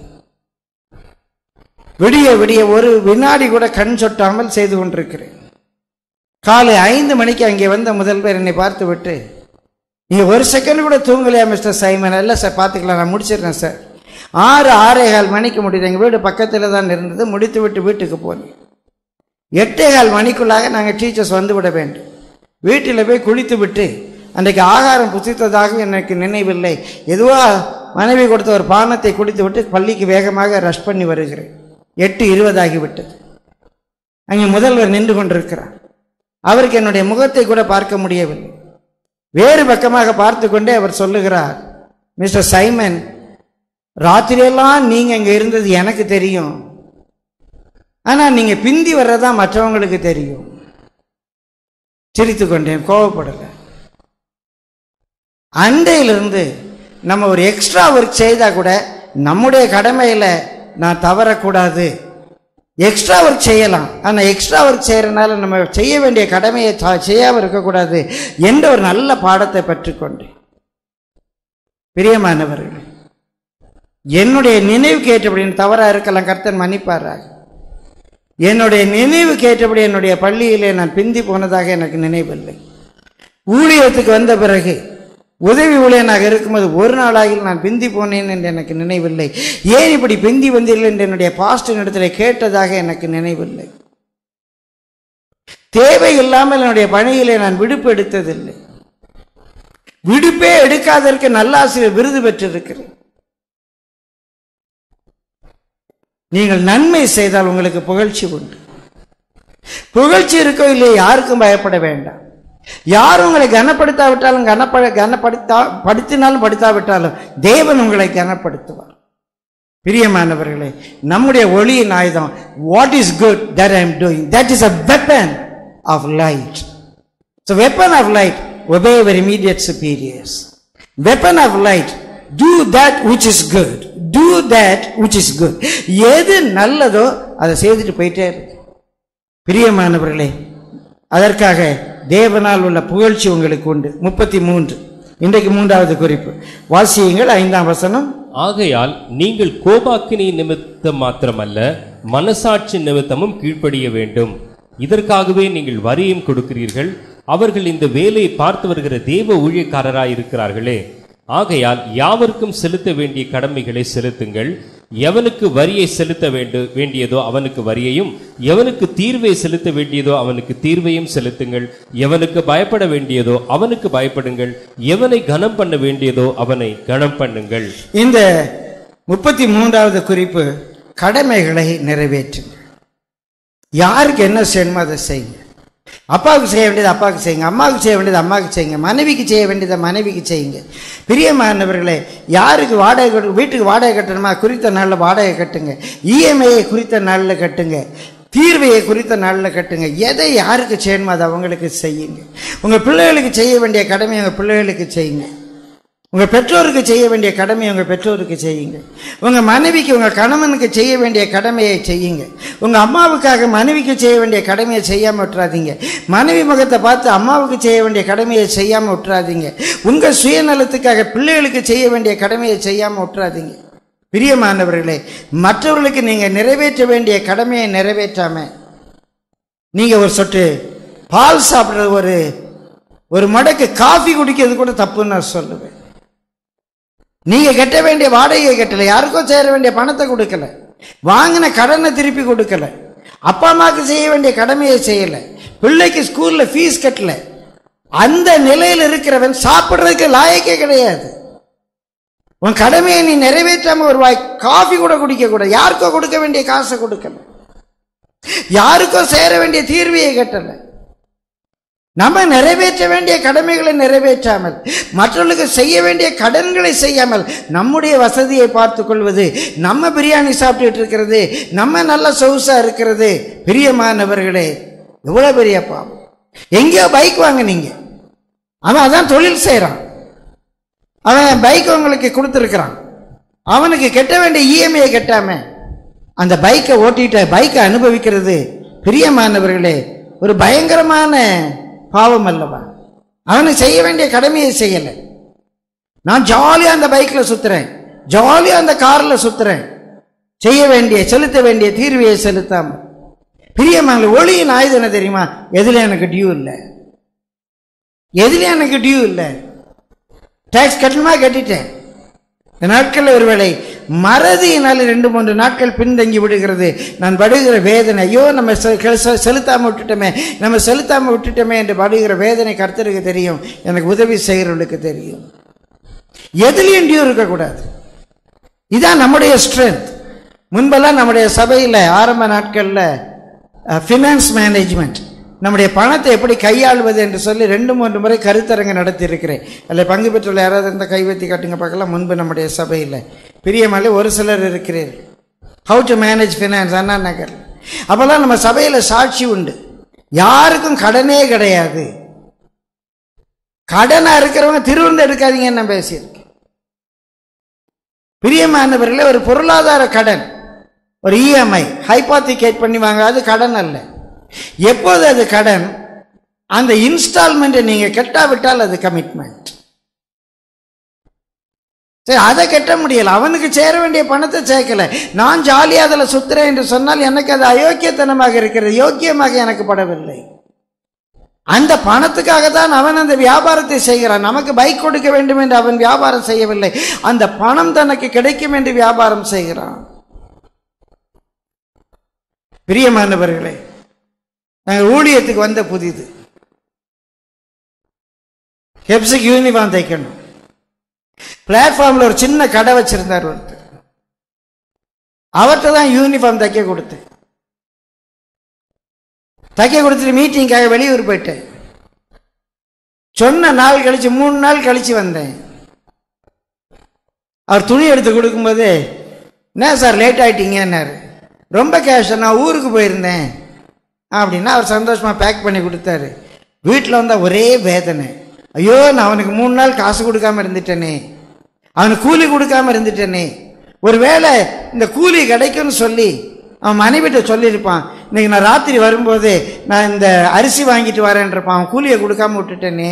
விடிய விடிய ஒரு வினாடி கூட கண் சொட்டாமல் செய்து கொண்டிருக்கிறேன் காலை ஐந்து மணிக்கு அங்கே வந்த முதல்வர் என்னை பார்த்து விட்டு நீங்க ஒரு செகண்ட் கூட தூங்கலையா மிஸ்டர் சைமன் இல்லை சார் பார்த்துக்கலாம் நான் முடிச்சிடுறேன் சார் ஆறு ஆறே கால் மணிக்கு முடியுது எங்கள் வீடு பக்கத்தில் தான் இருந்தது முடித்து விட்டு வீட்டுக்கு போனேன் எட்டே கால் மணிக்குள்ளாக நாங்கள் டீச்சர்ஸ் வந்து விட வேண்டும் வீட்டில் போய் குளித்து விட்டு அன்றைக்கு ஆகாரம் புசித்ததாக எனக்கு நினைவில்லை எதுவோ மனைவி கொடுத்த ஒரு பானத்தை குடித்து விட்டு பள்ளிக்கு வேகமாக ரஷ் பண்ணி வருகிறேன் எட்டு இருபதாகி விட்டது அங்கே முதல்வர் நின்று கொண்டிருக்கிறார் அவருக்கு என்னுடைய முகத்தை கூட பார்க்க முடியவில்லை வேறு பக்கமாக பார்த்து கொண்டே அவர் சொல்லுகிறார் மிஸ்டர் சைமன் ராத்திரியெல்லாம் நீங்க இங்க இருந்தது எனக்கு தெரியும் ஆனா நீங்க பிந்தி வர்றதா மற்றவங்களுக்கு தெரியும் சிரித்து கொண்டேன் கோவப்படல அண்டையிலிருந்து நம்ம ஒரு எக்ஸ்ட்ரா ஒர்க் செய்தா கூட நம்முடைய கடமையில நான் தவறக்கூடாது எக்ஸ்ட்ரா ஒர்க் செய்யலாம் ஆனால் எக்ஸ்ட்ரா ஒர்க் செய்யறதுனால நம்ம செய்ய வேண்டிய கடமையை சா- செய்யாம இருக்கக்கூடாது என்ற ஒரு நல்ல பாடத்தை பெற்றுக்கொண்டேன் பிரியமானவர்களே என்னுடைய நினைவு கேட்டபடி தவறா இருக்கலாம் கர்த்தன் மன்னிப்பாராக என்னுடைய நினைவு கேட்டபடி என்னுடைய பள்ளியிலே நான் பிந்தி போனதாக எனக்கு நினைவில்லை ஊழியத்துக்கு வந்த பிறகு உதவி ஊழியனாக இருக்கும்போது ஒரு நாளாகில் நான் பிந்தி போனேன் என்று எனக்கு நினைவில்லை ஏன் இப்படி பிந்தி வந்தீர்கள் என்று என்னுடைய பாஸ்டின் இடத்துல கேட்டதாக எனக்கு நினைவில்லை தேவை இல்லாமல் என்னுடைய பணியிலே நான் விடுப்பு எடுத்ததில்லை விடுப்பே எடுக்காததற்கு நல்லாசிரியர் விருது பெற்றிருக்கிறேன் நீங்கள் நன்மை செய்தால் உங்களுக்கு புகழ்ச்சி உண்டு புகழ்ச்சி இருக்கோ இல்லையோ யாருக்கும் பயப்பட வேண்டாம் யார் உங்களை கனப்படுத்தாவிட்டாலும் கனப்பட கனப்படுத்தா படுத்தினாலும் படுத்தாவிட்டாலும் தேவன் உங்களை கனப்படுத்துவார் பிரியமானவர்களே நம்முடைய ஒளியின் ஆயுதம் what is good that I am doing that is a weapon of light so weapon of light obey our immediate superiors weapon of light do that which is good do that which is good எது நல்லதோ அதை செய்துட்டு போயிட்டே இருக்கு பிரியமானவர்களே அதற்காக தேவனால் உள்ள புகழ்ச்சி உங்களுக்கு உண்டு முப்பத்தி மூன்று இன்றைக்கு மூன்றாவது குறிப்பு வாசியுங்கள் ஐந்தாம் வசனம் ஆகையால் நீங்கள் கோபாக்கினி நிமித்தம் மாத்திரமல்ல மனசாட்சி நிமித்தமும் கீழ்ப்படிய வேண்டும் இதற்காகவே நீங்கள் வரியும் கொடுக்கிறீர்கள் அவர்கள் இந்த வேலையை பார்த்து வருகிற தேவ ஊழியக்காரராய் இருக்கிறார்களே ஆகையால் யாவருக்கும் செலுத்த வேண்டிய கடமைகளை செலுத்துங்கள் எவனுக்கு வரியை செலுத்த வேண்டு வேண்டியதோ அவனுக்கு வரியையும் எவனுக்கு தீர்வை செலுத்த வேண்டியதோ அவனுக்கு தீர்வையும் செலுத்துங்கள் எவனுக்கு பயப்பட வேண்டியதோ அவனுக்கு பயப்படுங்கள் எவனை கனம் பண்ண வேண்டியதோ அவனை கனம் பண்ணுங்கள் இந்த முப்பத்தி மூன்றாவது குறிப்பு கடமைகளை நிறைவேற்றுங்க யாருக்கு என்ன செய்யணுமோ அதை செய்யுங்க அப்பாவுக்கு செய்ய வேண்டியது அப்பாவுக்கு செய்யுங்க அம்மாவுக்கு செய்ய வேண்டியது அம்மாவுக்கு செய்யுங்க மனைவிக்கு செய்ய வேண்டியதை மனைவிக்கு செய்யுங்க பிரியமானவர்களே யாருக்கு வாடகை கட்டு வீட்டுக்கு வாடகை கட்டணுமா குறித்த நாளில் வாடகை கட்டுங்க இஎம்ஐயை குறித்த நாளில் கட்டுங்க தீர்வையை குறித்த நாளில் கட்டுங்க எதை யாருக்கு செய்யணுமோ அதை அவங்களுக்கு செய்யுங்க உங்கள் பிள்ளைகளுக்கு செய்ய வேண்டிய கடமையை உங்கள் பிள்ளைகளுக்கு செய்யுங்க உங்கள் பெற்றோருக்கு செய்ய வேண்டிய கடமையை உங்கள் பெற்றோருக்கு செய்யுங்க உங்கள் மனைவிக்கு உங்கள் கணவனுக்கு செய்ய வேண்டிய கடமையை செய்யுங்க உங்கள் அம்மாவுக்காக மனைவிக்கு செய்ய வேண்டிய கடமையை செய்யாமல் விட்டுறாதீங்க மனைவி முகத்தை பார்த்து அம்மாவுக்கு செய்ய வேண்டிய கடமையை செய்யாமல் விட்டுறாதீங்க உங்கள் சுயநலத்துக்காக பிள்ளைகளுக்கு செய்ய வேண்டிய கடமையை செய்யாமல் விட்டுறாதீங்க பிரியமானவர்களே மற்றவர்களுக்கு நீங்கள் நிறைவேற்ற வேண்டிய கடமையை நிறைவேற்றாமல் நீங்கள் ஒரு சொட்டு பால் சாப்பிட்றது ஒரு ஒரு மடக்கு காஃபி குடிக்கிறது கூட தப்புன்னு நான் சொல்லுவேன் நீங்க கட்ட வேண்டிய வாடகையை கட்டல யாருக்கோ சேர வேண்டிய பணத்தை கொடுக்கல வாங்கின கடனை திருப்பி கொடுக்கல அப்பா அம்மாவுக்கு செய்ய வேண்டிய கடமையை செய்யல பிள்ளைக்கு ஸ்கூல்ல ஃபீஸ் கட்டல அந்த நிலையில் இருக்கிறவன் சாப்பிடுறதுக்கு லாயக்கே கிடையாது உன் கடமையை நீ நிறைவேற்றாம ஒரு வாய் காஃபி கூட குடிக்க கூட யாருக்கோ கொடுக்க வேண்டிய காசை கொடுக்கல யாருக்கோ சேர வேண்டிய தீர்வியை கட்டல நம்ம நிறைவேற்ற வேண்டிய கடமைகளை நிறைவேற்றாமல் மற்றவர்களுக்கு செய்ய வேண்டிய கடன்களை செய்யாமல் நம்முடைய வசதியை பார்த்து கொள்வது நம்ம பிரியாணி சாப்பிட்டுட்டு இருக்கிறது நம்ம நல்ல சொகுசா இருக்கிறது பிரியமானவர்களே எவ்வளவு பெரிய பாவம் எங்கேயோ பைக் வாங்குனீங்க அவன் அதான் தொழில் செய்கிறான் அவன் பைக் உங்களுக்கு கொடுத்துருக்கிறான் அவனுக்கு கட்ட வேண்டிய இஎம்ஐயை கட்டாம அந்த பைக்கை ஓட்டிட்ட பைக்கை அனுபவிக்கிறது பிரியமானவர்களே ஒரு பயங்கரமான பாவம் அல்லவா அவனுக்கு செய்ய வேண்டிய கடமையை செய்யலை நான் ஜாலியாக அந்த பைக்கில் சுத்துறேன் ஜாலியாக அந்த காரில் சுத்துறேன் செய்ய வேண்டிய செலுத்த வேண்டிய தீர்வையை செலுத்தாம பிரியமான ஒளியின் ஆயுதம் என்ன தெரியுமா எதுல எனக்கு டியூ இல்லை எதுல எனக்கு டியூ இல்லை டேக்ஸ் கட்டணுமா கட்டிட்டேன் இந்த நாட்களில் ஒருவேளை மறதியினால் ரெண்டு மூன்று நாட்கள் பின்தங்கி விடுகிறது நான் படுகிற வேதனை ஐயோ நம்ம செ- கெ- செ- செலுத்தாம விட்டுட்டோமே நம்ம செலுத்தாம விட்டுட்டோமே என்று படுகிற வேதனை கர்த்தருக்கு தெரியும் எனக்கு உதவி செய்கிறவர்களுக்கு தெரியும் எதுலேயும் டியூ இருக்கக்கூடாது இதான் நம்முடைய ஸ்ட்ரென்த் முன்பெல்லாம் நம்முடைய சபையில் ஆரம்ப நாட்களில் ஃபினான்ஸ் மேனேஜ்மெண்ட் நம்முடைய பணத்தை எப்படி கையாள்வது என்று சொல்லி ரெண்டு மூன்று முறை கருத்தரங்கு நடத்தியிருக்கிறேன் அதில் பங்கு பெற்றுள்ள யாராவது இந்த கை வைத்தி காட்டுங்க பார்க்கலாம் முன்பு நம்முடைய சபையில் பிரியமலை ஒரு சிலர் இருக்கிறீர்கள் how to manage finance Anna Nagar அப்போல்லாம் நம்ம சபையில் சாட்சி உண்டு யாருக்கும் கடனே கிடையாது கடனாக இருக்கிறவங்க திருவிருந்து எடுக்காதீங்கன்னு நான் பேசியிருக்கேன் பிரியமானவர்களே ஒரு பொருளாதார கடன் ஒரு இஎம்ஐ ஹைபாத்திகேட் பண்ணி வாங்க அது கடன் அல்ல எப்போது அது கடன் அந்த இன்ஸ்டால்மெண்ட்டை நீங்க கட்டாவிட்டால் அது கமிட்மெண்ட் சரி அதை கட்ட முடியல அவனுக்கு சேர வேண்டிய பணத்தை சேர்க்கல நான் ஜாலியாக அதில் சுத்துறேன் என்று சொன்னால் எனக்கு அது அயோக்கியத்தனமாக இருக்கிறது யோக்கியமாக எனக்கு படவில்லை அந்த பணத்துக்காக தான் அவன் அந்த வியாபாரத்தை செய்கிறான் நமக்கு பைக் கொடுக்க வேண்டும் என்று அவன் வியாபாரம் செய்யவில்லை அந்த பணம் தனக்கு கிடைக்கும் என்று வியாபாரம் செய்கிறான் பிரியமானவர்களே நாங்கள் ஊழியத்துக்கு வந்த புதிது ஹெப்ஸுக்கு யூனிஃபார்ம் தைக்கணும் பிளாட்ஃபார்மில் ஒரு சின்ன கடை வச்சிருந்தார் ஒருத்தர் அவர்கிட்ட தான் யூனிஃபார்ம் தைக்க கொடுத்தேன் தைக்க கொடுத்துட்டு மீட்டிங்காக வெளியூர் போயிட்டேன் சொன்ன நாள் கழிச்சு மூணு நாள் கழிச்சு வந்தேன் அவர் துணி எடுத்து கொடுக்கும்போது என்ன சார் லேட் ஆயிட்டீங்கன்னாரு ரொம்ப கேஷ் நான் ஊருக்கு போயிருந்தேன் அப்படின்னா அவர் சந்தோஷமாக பேக் பண்ணி கொடுத்தாரு வீட்டில் வந்தால் ஒரே வேதனை ஐயோ நான் அவனுக்கு மூணு நாள் காசு கொடுக்காம இருந்துட்டேனே அவனுக்கு கூலி கொடுக்காம இருந்துட்டேனே ஒருவேளை இந்த கூலி கிடைக்கும்னு சொல்லி அவன் மனைவிட்ட சொல்லியிருப்பான் இன்னைக்கு நான் ராத்திரி வரும்போது நான் இந்த அரிசி வாங்கிட்டு வரேன்றப்பான் அவன் கூலியை கொடுக்காம விட்டுட்டேனே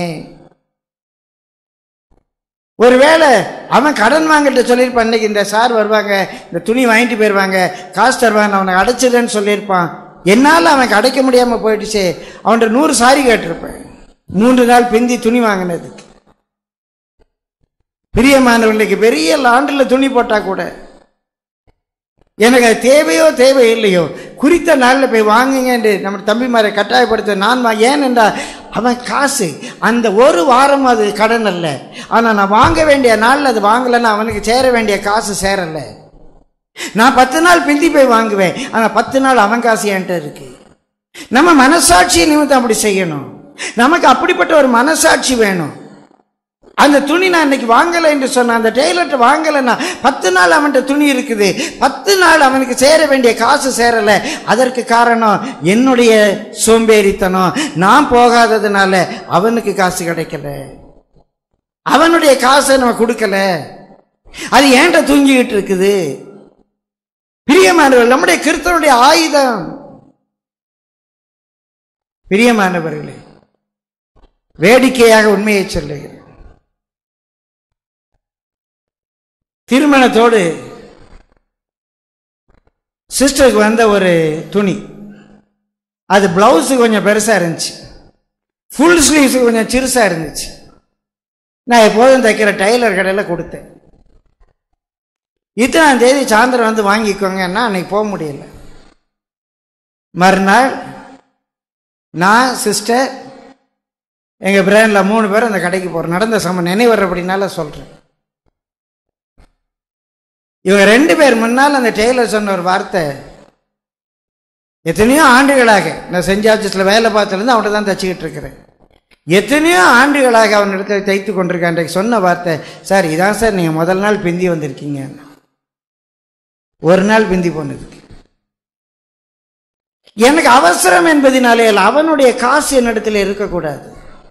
ஒருவேளை அவன் கடன் வாங்கிட்ட சொல்லியிருப்பான் இன்னைக்கு இந்த சார் வருவாங்க இந்த துணி வாங்கிட்டு போயிடுவாங்க காசு தருவாங்க அவனை அடைச்சிடுறேன்னு சொல்லியிருப்பான் என்னால் அவனுக்கு அடைக்க முடியாமல் போயிடுச்சு அவன்கிட்ட நூறு சாரி கேட்டிருப்பேன் மூன்று நாள் பிந்தி துணி வாங்கினதுக்கு பிரியமானவர்களுக்கு பெரிய லாண்டில் துணி போட்டா கூட எனக்கு அது தேவையோ தேவை இல்லையோ குறித்த நாளில் போய் வாங்குங்க என்று நம்ம தம்பிமாரை கட்டாயப்படுத்த நான் வா- ஏனென்றால் அவன் காசு அந்த ஒரு வாரம் அது கடன் அல்ல ஆனால் நான் வாங்க வேண்டிய நாளில் அது வாங்கலைன்னா அவனுக்கு சேர வேண்டிய காசு சேரலை நான் பத்து நாள் பிந்தி போய் வாங்குவேன் ஆனால் பத்து நாள் அவன் காசு என்கிட்ட இருக்கு நம்ம மனசாட்சி நிமித்தம் அப்படி செய்யணும் நமக்கு அப்படிப்பட்ட ஒரு மனசாட்சி வேணும் அந்த துணி நான் இன்னைக்கு வாங்கலை என்று சொன்ன அந்த டெய்லர்ட்ட வாங்கலைன்னா பத்து நாள் அவன்கிட்ட துணி இருக்குது பத்து நாள் அவனுக்கு சேர வேண்டிய காசு சேரலை அதற்கு காரணம் என்னுடைய சோம்பேறித்தனம் நான் போகாததுனால அவனுக்கு காசு கிடைக்கல அவனுடைய காசை நம்ம கொடுக்கல அது ஏன்ட்ட தூங்கிக்கிட்டு இருக்குது பிரியமானவர்கள் நம்முடைய கிறிஸ்தவனுடைய ஆயுதம் பிரியமானவர்களே வேடிக்கையாக உண்மையை சொல்லுகிறேன் திருமணத்தோடு சிஸ்டருக்கு வந்த ஒரு துணி அது பிளவுஸு கொஞ்சம் பெருசாக இருந்துச்சு ஃபுல் ஸ்லீவ்ஸு கொஞ்சம் சிறுசாக இருந்துச்சு நான் எப்போதும் தைக்கிற டைலர் கடையில் கொடுத்தேன் இத்தனாம் தேதி சாயந்தரம் வந்து வாங்கிக்கோங்கன்னா அன்னைக்கு போக முடியல மறுநாள் நான் சிஸ்டர் எங்கள் பிராண்டில் மூணு பேர் அந்த கடைக்கு போகிறோம் நடந்த சம நினைவர்றபடினால சொல்கிறேன் இவங்க ரெண்டு பேர் முன்னால் அந்த டெய்லர் சொன்ன ஒரு வார்த்தை எத்தனையோ ஆண்டுகளாக நான் சென்ட் ஜார்ஜஸில் வேலை பார்த்ததுலேருந்து அவன்கிட்ட தான் தச்சுக்கிட்டு இருக்கிறேன் எத்தனையோ ஆண்டுகளாக அவன் இடத்துல தைத்து கொண்டிருக்கான் அன்றைக்கு சொன்ன வார்த்தை சார் இதான் சார் நீங்கள் முதல் நாள் பிந்தி வந்திருக்கீங்க ஒரு நாள் பிந்தி போனதுக்கு எனக்கு அவசரம் என்பதினாலே அல்ல, அவனுடைய காசு என்னிடத்தில் இருக்கக்கூடாது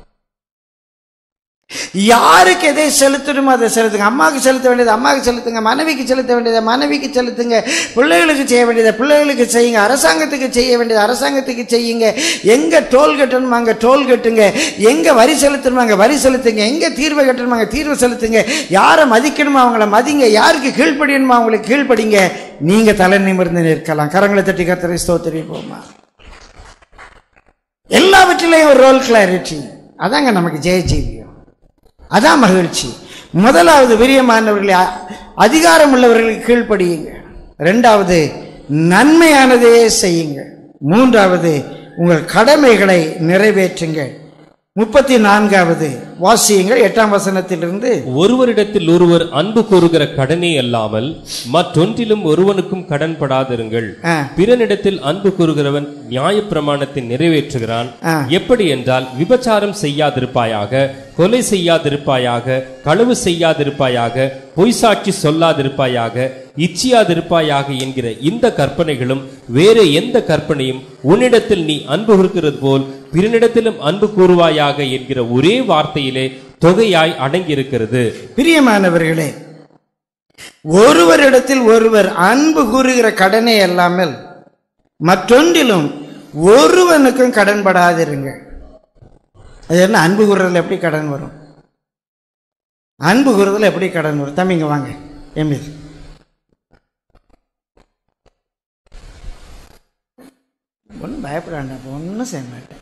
யாருக்கு எதை செலுத்தணுமோ அதை செலுத்துங்க அம்மாவுக்கு செலுத்த வேண்டியது அம்மாவுக்கு செலுத்துங்க மனைவிக்கு செலுத்த வேண்டியதை மனைவிக்கு செலுத்துங்க பிள்ளைகளுக்கு செய்ய வேண்டியதை பிள்ளைகளுக்கு செய்யுங்க அரசாங்கத்துக்கு செய்ய வேண்டியது அரசாங்கத்துக்கு செய்யுங்க எங்க டோல் கட்டணுமோ அங்க டோல் கட்டுங்க எங்க வரி செலுத்தணுமோ அங்க வரி செலுத்துங்க எங்க தீர்வை கட்டணுமோ அங்க தீர்வு செலுத்துங்க யாரை மதிக்கணுமோ அவங்கள மதிங்க யாருக்கு கீழ்ப்படியணுமோ அவங்களுக்கு கீழ்ப்படிங்க நீங்க தலை நிமிர்ந்து நிற்கலாம் கரங்களை தட்டி கத்தரை ஸ்தோத்திரி போமா எல்லாவற்றிலையும் ஒரு ரோல் கிளாரிட்டி அதாங்க நமக்கு ஜெய ஜீவியம் அதான் மகிழ்ச்சி முதலாவது விரியமானவர்களை அ- அதிகாரம் உள்ளவர்களுக்கு கீழ்ப்படியுங்க ரெண்டாவது நன்மையானதே செய்யுங்க மூன்றாவது உங்கள் கடமைகளை நிறைவேற்றுங்கள் முப்பத்தி நான்காவது வாசியுங்கள் எட்டாம் வசனத்திலிருந்து ஒருவரிடத்தில் ஒருவர் அன்பு கூறுகிற கடனே அல்லாமல் மற்றொன்றிலும் ஒருவனுக்கும் கடன்படாதிருங்கள் ஆ. பிறனிடத்தில் அன்பு கூறுகிறவன் நியாயப்பிரமாணத்தை நிறைவேற்றுகிறான் ஆ. எப்படி என்றால் விபச்சாரம் செய்யாதிருப்பாயாக கொலை செய்யாதிருப்பாயாக களவு செய்யாதிருப்பாயாக பொய்சாட்சி சொல்லாதிருப்பாயாக இச்சியாதிருப்பாயாக என்கிற இந்த கற்பனைகளும் வேறு எந்த கற்பனையும் உன்னிடத்தில் நீ அன்பு கூறுகிறது போல் பிறனிடத்திலும் அன்பு கூறுவாயாக என்கிற ஒரே வார்த்தையிலே தொகையாய் அடங்கியிருக்கிறது பிரியமானவர்களே ஒருவரிடத்தில் ஒருவர் அன்பு கூறுகிற கடனே அல்லாமல் மற்றொன்றிலும் ஒருவனுக்கும் கடன்படாதிருங்கள் அது என்ன அன்பு கூறுறதுல எப்படி கடன் வரும் அன்பு கூறுறதுல எப்படி கடன் வரும் தம்பிங்க வாங்க எம்எல் ஒன்றும் பயப்பட வேண்டாம் ஒன்றும் செய்ய மாட்டேன்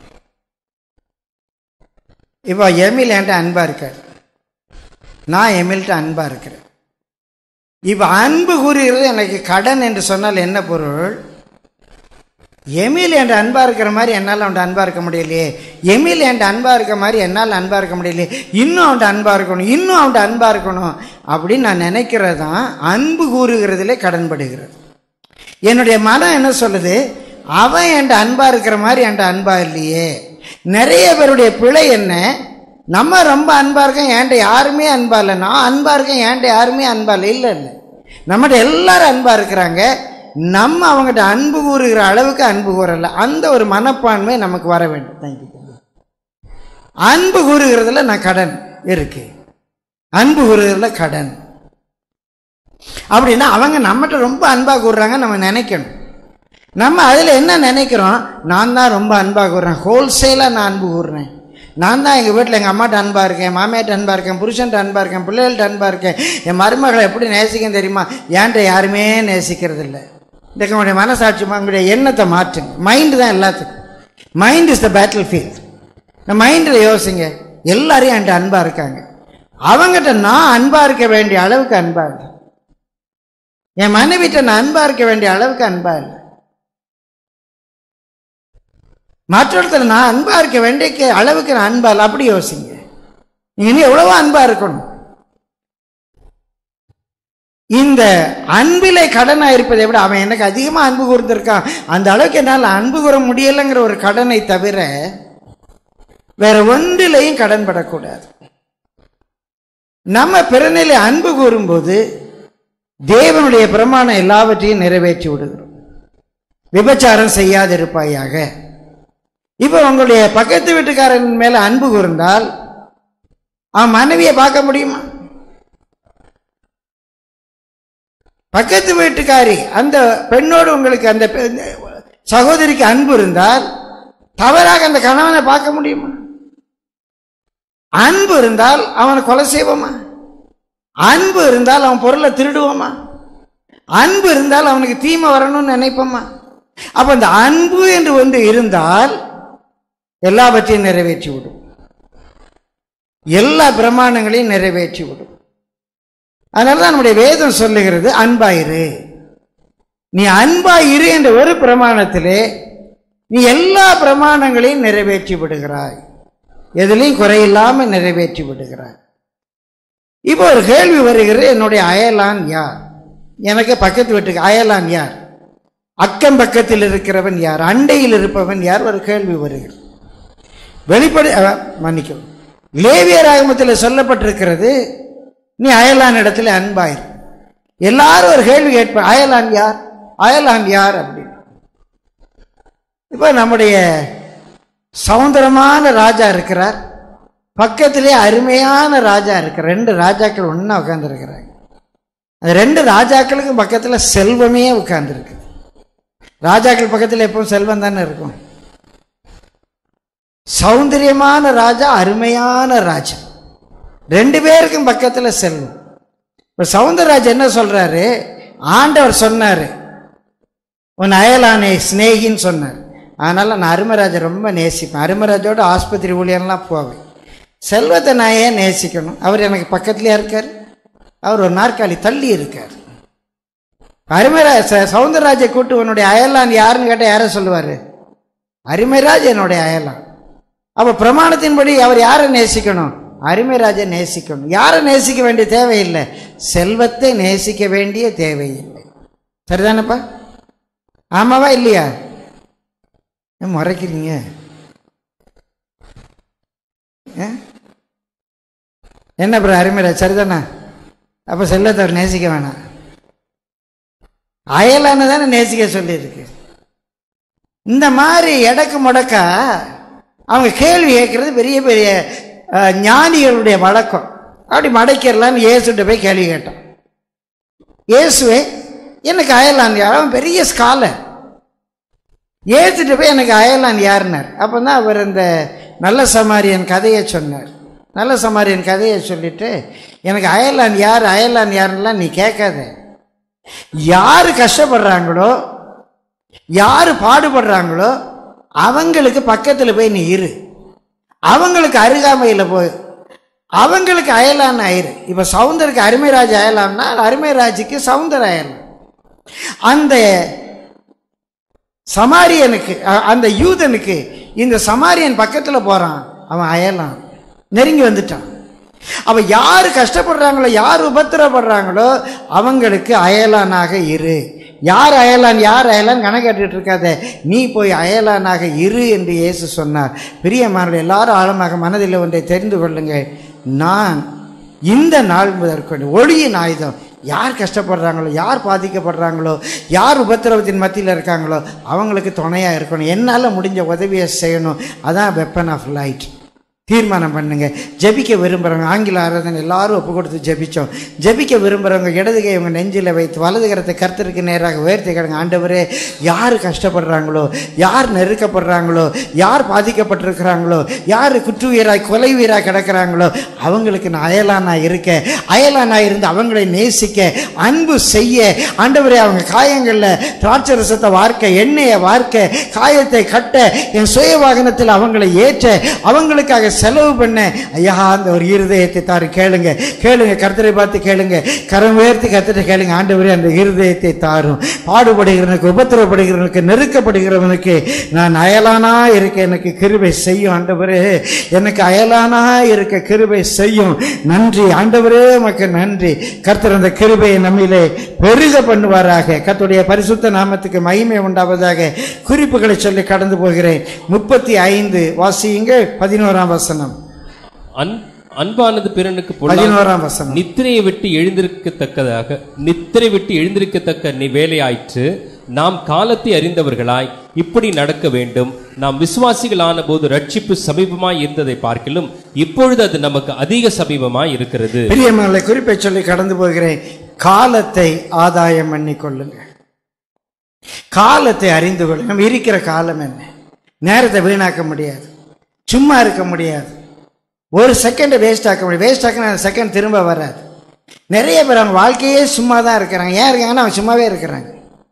இப்போ எமில் என்கிட்ட அன்பா இருக்கார் நான் எமில்கிட்ட அன்பா இருக்கிறேன் இப்போ அன்பு கூறுகிறது எனக்கு கடன் என்று சொன்னால் என்ன பொருள் எமில் என்ற அன்பா இருக்கிற மாதிரி என்னால் அவன்கிட்ட அன்பா இருக்க முடியலையே எமில் என்கிட்ட அன்பா இருக்க மாதிரி என்னால் அன்பா இருக்க முடியலையே இன்னும் அவன்கிட்ட அன்பா இருக்கணும் இன்னும் அவன்கிட்ட அன்பா இருக்கணும் அப்படின்னு நான் நினைக்கிறது தான் அன்பு கூறுகிறதிலே கடன்படுகிறது என்னுடைய மனம் என்ன சொல்லுது அவன் என்கிட்ட அன்பா இருக்கிற மாதிரி என்கிட்ட அன்பா இல்லையே நிறைய பேருடைய பிழை என்ன நம்ம ரொம்ப அன்பா இருக்கோம் என்கிட்ட யாருமே அன்பா இல்லை நான் அன்பா இருக்கேன் என்கிட்ட யாருமே அன்பா இல்லை இல்லை இல்லை நம்மகிட்ட எல்லாரும் அன்பா இருக்கிறாங்க நம்ம அவங்ககிட்ட அன்பு கூறுகிற அளவுக்கு அன்பு கூறல அந்த ஒரு மனப்பான்மை நமக்கு வர வேண்டும் தேங்க்யூ அன்பு கூறுகிறதுல நான் கடன் இருக்கு அன்பு கூறுகிறதுல கடன் அப்படின்னா அவங்க நம்மகிட்ட ரொம்ப அன்பா கூறுறாங்க நம்ம நினைக்கணும் நம்ம அதில் என்ன நினைக்கிறோம் நான் தான் ரொம்ப அன்பா கூறுறேன் ஹோல்சேலாக நான் அன்பு கூறுறேன் நான் தான் எங்கள் வீட்டில் எங்கள் அம்மாட்ட அன்பாக இருக்கேன் மாமியார்ட்ட அன்பாக இருக்கேன் புருஷன்ட்ட அன்பாக இருக்கேன் பிள்ளைகள்ட்ட அன்பாக இருக்கேன் என் மருமகளை எப்படி நேசிக்கன்னு தெரியுமா ஏன்ட்ட யாருமே நேசிக்கிறது இல்லை இதுக்கு உங்களுடைய மனசாட்சி உங்களுடைய எண்ணத்தை மாற்றுங்க மைண்டு தான் எல்லாத்துக்கும் mind is the battle field இந்த மைண்டில் யோசிங்க எல்லாரையும் என்கிட்ட அன்பாக இருக்காங்க அவங்ககிட்ட நான் அன்பாக இருக்க வேண்டிய அளவுக்கு அன்பாக இருக்கேன் என் மனைவிட்ட நான் அன்பா இருக்க வேண்டிய அளவுக்கு அன்பா இல்லை மற்றொருத்தர் நான் அன்பா இருக்க வேண்டிய அளவுக்கு நான் அன்பா இல்லை அப்படி யோசிங்க நீங்க இன்னும் எவ்வளவோ அன்பா இருக்கணும் இந்த அன்பிலே கடனா இருப்பதை விட அவன் எனக்கு அதிகமா அன்பு கூர்ந்திருக்கான் அந்த அளவுக்கு என்னால் அன்பு கூற முடியலைங்கிற ஒரு கடனை தவிர வேற ஒன்றிலையும் கடன் படக்கூடாது நம்ம பிறநிலை அன்பு கூறும்போது தேவனுடைய பிரமாணம் எல்லாவற்றையும் நிறைவேற்றி விடுகிறோம் விபச்சாரம் செய்யாதிருப்பாயாக இப்போ உங்களுடைய பக்கத்து வீட்டுக்காரன் மேல அன்பு கூர்ந்தால் அவன் மனைவியை பார்க்க முடியுமா பக்கத்து வீட்டுக்காரி அந்த பெண்ணோடு உங்களுக்கு அந்த பெ- சகோதரிக்கு அன்பு இருந்தால் தவறாக அந்த கணவனை பார்க்க முடியுமா அன்பு இருந்தால் அவனை கொலை செய்வோமா அன்பு இருந்தால் அவன் பொருளை திருடுவோமா அன்பு இருந்தால் அவனுக்கு தீமை வரணும்னு நினைப்போமா அப்ப அந்த அன்பு என்று ஒன்று இருந்தால் எல்லாவற்றையும் நிறைவேற்றி விடும் எல்லா பிரமாணங்களையும் நிறைவேற்றி விடும் அதனால தான் நம்முடைய வேதம் சொல்லுகிறது அன்பாயிரு நீ அன்பாயிரு என்ற ஒரு பிரமாணத்திலே நீ எல்லா பிரமாணங்களையும் நிறைவேற்றி விடுகிறாய் எதுலையும் குறையில்லாம நிறைவேற்றி விடுகிறாய் இப்போ ஒரு கேள்வி வருகிறது என்னுடைய அயலான் யார் எனக்கு பக்கத்து வீட்டுக்கு அயலான் யார் அக்கம் பக்கத்தில் இருக்கிறவன் யார் அண்டையில் இருப்பவன் யார் ஒரு கேள்வி வருகிறது வெளிப்படை அஹ், மன்னிக்கவும் லேவியர் ஆகமத்தில் சொல்லப்பட்டிருக்கிறது நீ அயலான் இடத்துல அன்பாயிரு எல்லாரும் ஒரு கேள்வி கேட்ப அயலான் யார் அயலான் யார் அப்படின்னு இப்போ நம்முடைய சௌந்தரமான ராஜா இருக்கிறார் பக்கத்திலே அருமையான ராஜா இருக்கிறார் ரெண்டு ராஜாக்கள் ஒன்றா உட்காந்துருக்கிறாங்க அந்த ரெண்டு ராஜாக்களுக்கும் பக்கத்தில் செல்வமே உட்கார்ந்துருக்கு ராஜாக்கள் பக்கத்தில் எப்பவும் செல்வம் தானே இருக்கும் சௌந்தரியமான ராஜா அருமையான ராஜா ரெண்டு பேருக்கும் பக்கத்தில் செல்வம் இப்போ சவுந்தரராஜ் என்ன சொல்றாரு ஆண்டவர் சொன்னாரு உன் அயலானே சிநேகின்னு சொன்னார் அதனால நான் அருமராஜை ரொம்ப நேசிப்பேன் அருமராஜோட ஆஸ்பத்திரி ஊழியர்லாம் போவேன் செல்வத்தை நான் ஏன் நேசிக்கணும் அவர் எனக்கு பக்கத்துலயே இருக்கார் அவர் ஒரு நாற்காலி தள்ளி இருக்கார் அருமைராஜ் ச- சவுந்தரராஜை கூட்டு உன்னுடைய அயலான் யாருன்னு கேட்டால் யாரை சொல்லுவார் அருமைராஜ் என்னுடைய அயலான் அப்போ பிரமாணத்தின்படி அவர் யாரை நேசிக்கணும் அருமைராஜை நேசிக்கணும் யாரை நேசிக்க வேண்டிய தேவையில்லை செல்வத்தை நேசிக்க வேண்டிய தேவையில்லை சரிதானப்பா ஆமாவா இல்லையா ஏன் முறைக்கிறீங்க ஆ? என்ன ப்ரோ அருமைராஜ் சரிதானே அப்போ செல்லத்தை அவர் நேசிக்க வேணாம் அயலான தானே நேசிக்க சொல்லியிருக்கு இந்த மாதிரி எடக்கு முடக்கா அவங்க கேள்வி கேட்கறது பெரிய பெரிய அஹ், ஞானிகளுடைய வழக்கம் அப்படி மடக்கிடலான்னு இயேசுகிட்ட போய் கேள்வி கேட்டான் இயேசுவே எனக்கு அயலான் யார் அவன் பெரிய ஸ்காலர் ஏத்துட்டு போய் எனக்கு அயலான் யாருன்னார் அப்போ தான் அவர் இந்த நல்ல சமாரியன் கதையை சொன்னார் நல்ல சமாரியன் கதையை சொல்லிட்டு எனக்கு அயலான் யார் அயலான் யாருன்னெலாம் நீ கேட்காத யார் கஷ்டப்படுறாங்களோ யார் பாடுபடுறாங்களோ அவங்களுக்கு பக்கத்தில் போய் நீ இரு அவங்களுக்கு அருகாமையில் போய் அவங்களுக்கு அயலான் ஆயிரு இப்போ சவுந்தருக்கு அருமைராஜ் அயலான்னா அருமைராஜுக்கு சவுந்தர அயலான் அந்த சமாரியனுக்கு அ- அந்த யூதனுக்கு இந்த சமாரியன் பக்கத்தில் போறான் அவன் அயலான் நெருங்கி வந்துட்டான் அவ யார் கஷ்டப்படுறாங்களோ யார் உபத்திரப்படுறாங்களோ அவங்களுக்கு அயலானாக இரு யார் அயலான் யார் அயலான் கணக்கேட்டுட்டு இருக்காத நீ போய் அயலானாக இரு என்று இயேசு சொன்னார் பிரியமானவர்கள் எல்லாரும் ஆழமாக மனதில் ஒன்றை தெரிந்து கொள்ளுங்கள் நான் இந்த நாள் முதற்கொண்டு ஒளியின் ஆயுதம் யார் கஷ்டப்படுறாங்களோ யார் பாதிக்கப்படுறாங்களோ யார் உபத்திரவத்தின் மத்தியில் இருக்காங்களோ அவங்களுக்கு துணையாக இருக்கணும் என்னால் முடிஞ்ச உதவியை செய்யணும் அதான் வெப்பன் ஆஃப் லைட் தீர்மானம் பண்ணுங்க ஜெபிக்க விரும்புகிறவங்க ஆங்கில ஆராதனை எல்லாரும் ஒப்பு கொடுத்து ஜெபிச்சோம் ஜெபிக்க விரும்புகிறவங்க இடது கை உங்கள் நெஞ்சில் வைத்து வலது கரத்தை கர்த்தருக்கு நேராக உயர்த்தி கிடங்க ஆண்டவரே யார் கஷ்டப்படுறாங்களோ யார் நெருக்கப்படுறாங்களோ யார் பாதிக்கப்பட்டிருக்கிறாங்களோ யார் குற்றுயிராய் கொலை உயிராய் கிடக்கிறாங்களோ அவங்களுக்கு நான் அயலானா இருக்க அயலானா இருந்து அவங்களை நேசிக்க அன்பு செய்ய ஆண்டவரே அவங்க காயங்களில் திராட்சை ரசத்தை வார்க்க எண்ணெயை வார்க்க காயத்தை கட்ட என் சுய வாகனத்தில் அவங்களை ஏற்ற அவங்களுக்காக செலவு பண்ண ஐயா அந்த ஒரு இருதயத்தை தாரு கேளுங்க கேளுங்க கர்த்தரை பார்த்து கேளுங்க கரம் உயர்த்தி கர்த்தரை கேளுங்க ஆண்டவரே அந்த இருதயத்தை தாரும் பாடுபடுகிறவனுக்கு உபத்திரப்படுகிறவனுக்கு நெருக்கப்படுகிறவனுக்கு நான் அயலானா இருக்க எனக்கு கிருபை செய்யும் ஆண்டவரே எனக்கு அயலானா இருக்க கிருபை செய்யும் நன்றி ஆண்டவரே உமக்கு நன்றி கர்த்தர் அந்த கிருபையை நம்மிலே பெருக பண்ணுவாராக கர்த்தருடைய பரிசுத்த நாமத்துக்கு மகிமை உண்டாவதாக குறிப்புகளை சொல்லி கடந்து போகிறேன் முப்பத்தி ஐந்து வாசியுங்கள் பதினோராம் வசனம் அன் அன்பானது பிறனுக்கு பொல்லாத பதினோராம் வசனம் நித்திரையை விட்டு எழுந்திருக்கத்தக்கதாக நித்திரை விட்டு எழுந்திருக்கத்தக்க நி- வேலையாயிற்று நாம் காலத்தை அறிந்தவர்களாய் இப்படி நடக்க வேண்டும் நாம் விசுவாசிகளான போது ரட்சிப்பு சமீபமாய் இருந்ததை பார்க்கிலும் இப்பொழுது அது நமக்கு அதிக சமீபமாய் இருக்கிறது பிரியமங்களை குறிப்பை சொல்லி கடந்து போகிறேன் காலத்தை ஆதாயம் பண்ணி கொள்ளுங்க காலத்தை அறிந்து கொள்ளுங்க நம்ம இருக்கிற காலம் என்ன நேரத்தை வீணாக்க முடியாது சும்மா இருக்க முடியாது ஒரு செகண்டை வேஸ்ட் ஆக்க முடியும் வேஸ்ட் ஆக்கினா அந்த செகண்ட் திரும்ப வராது நிறைய பேர் அவங்க வாழ்க்கையே சும்மா தான் இருக்கிறாங்க ஏன் இருக்காங்கன்னா அவங்க சும்மாவே இருக்கிறாங்க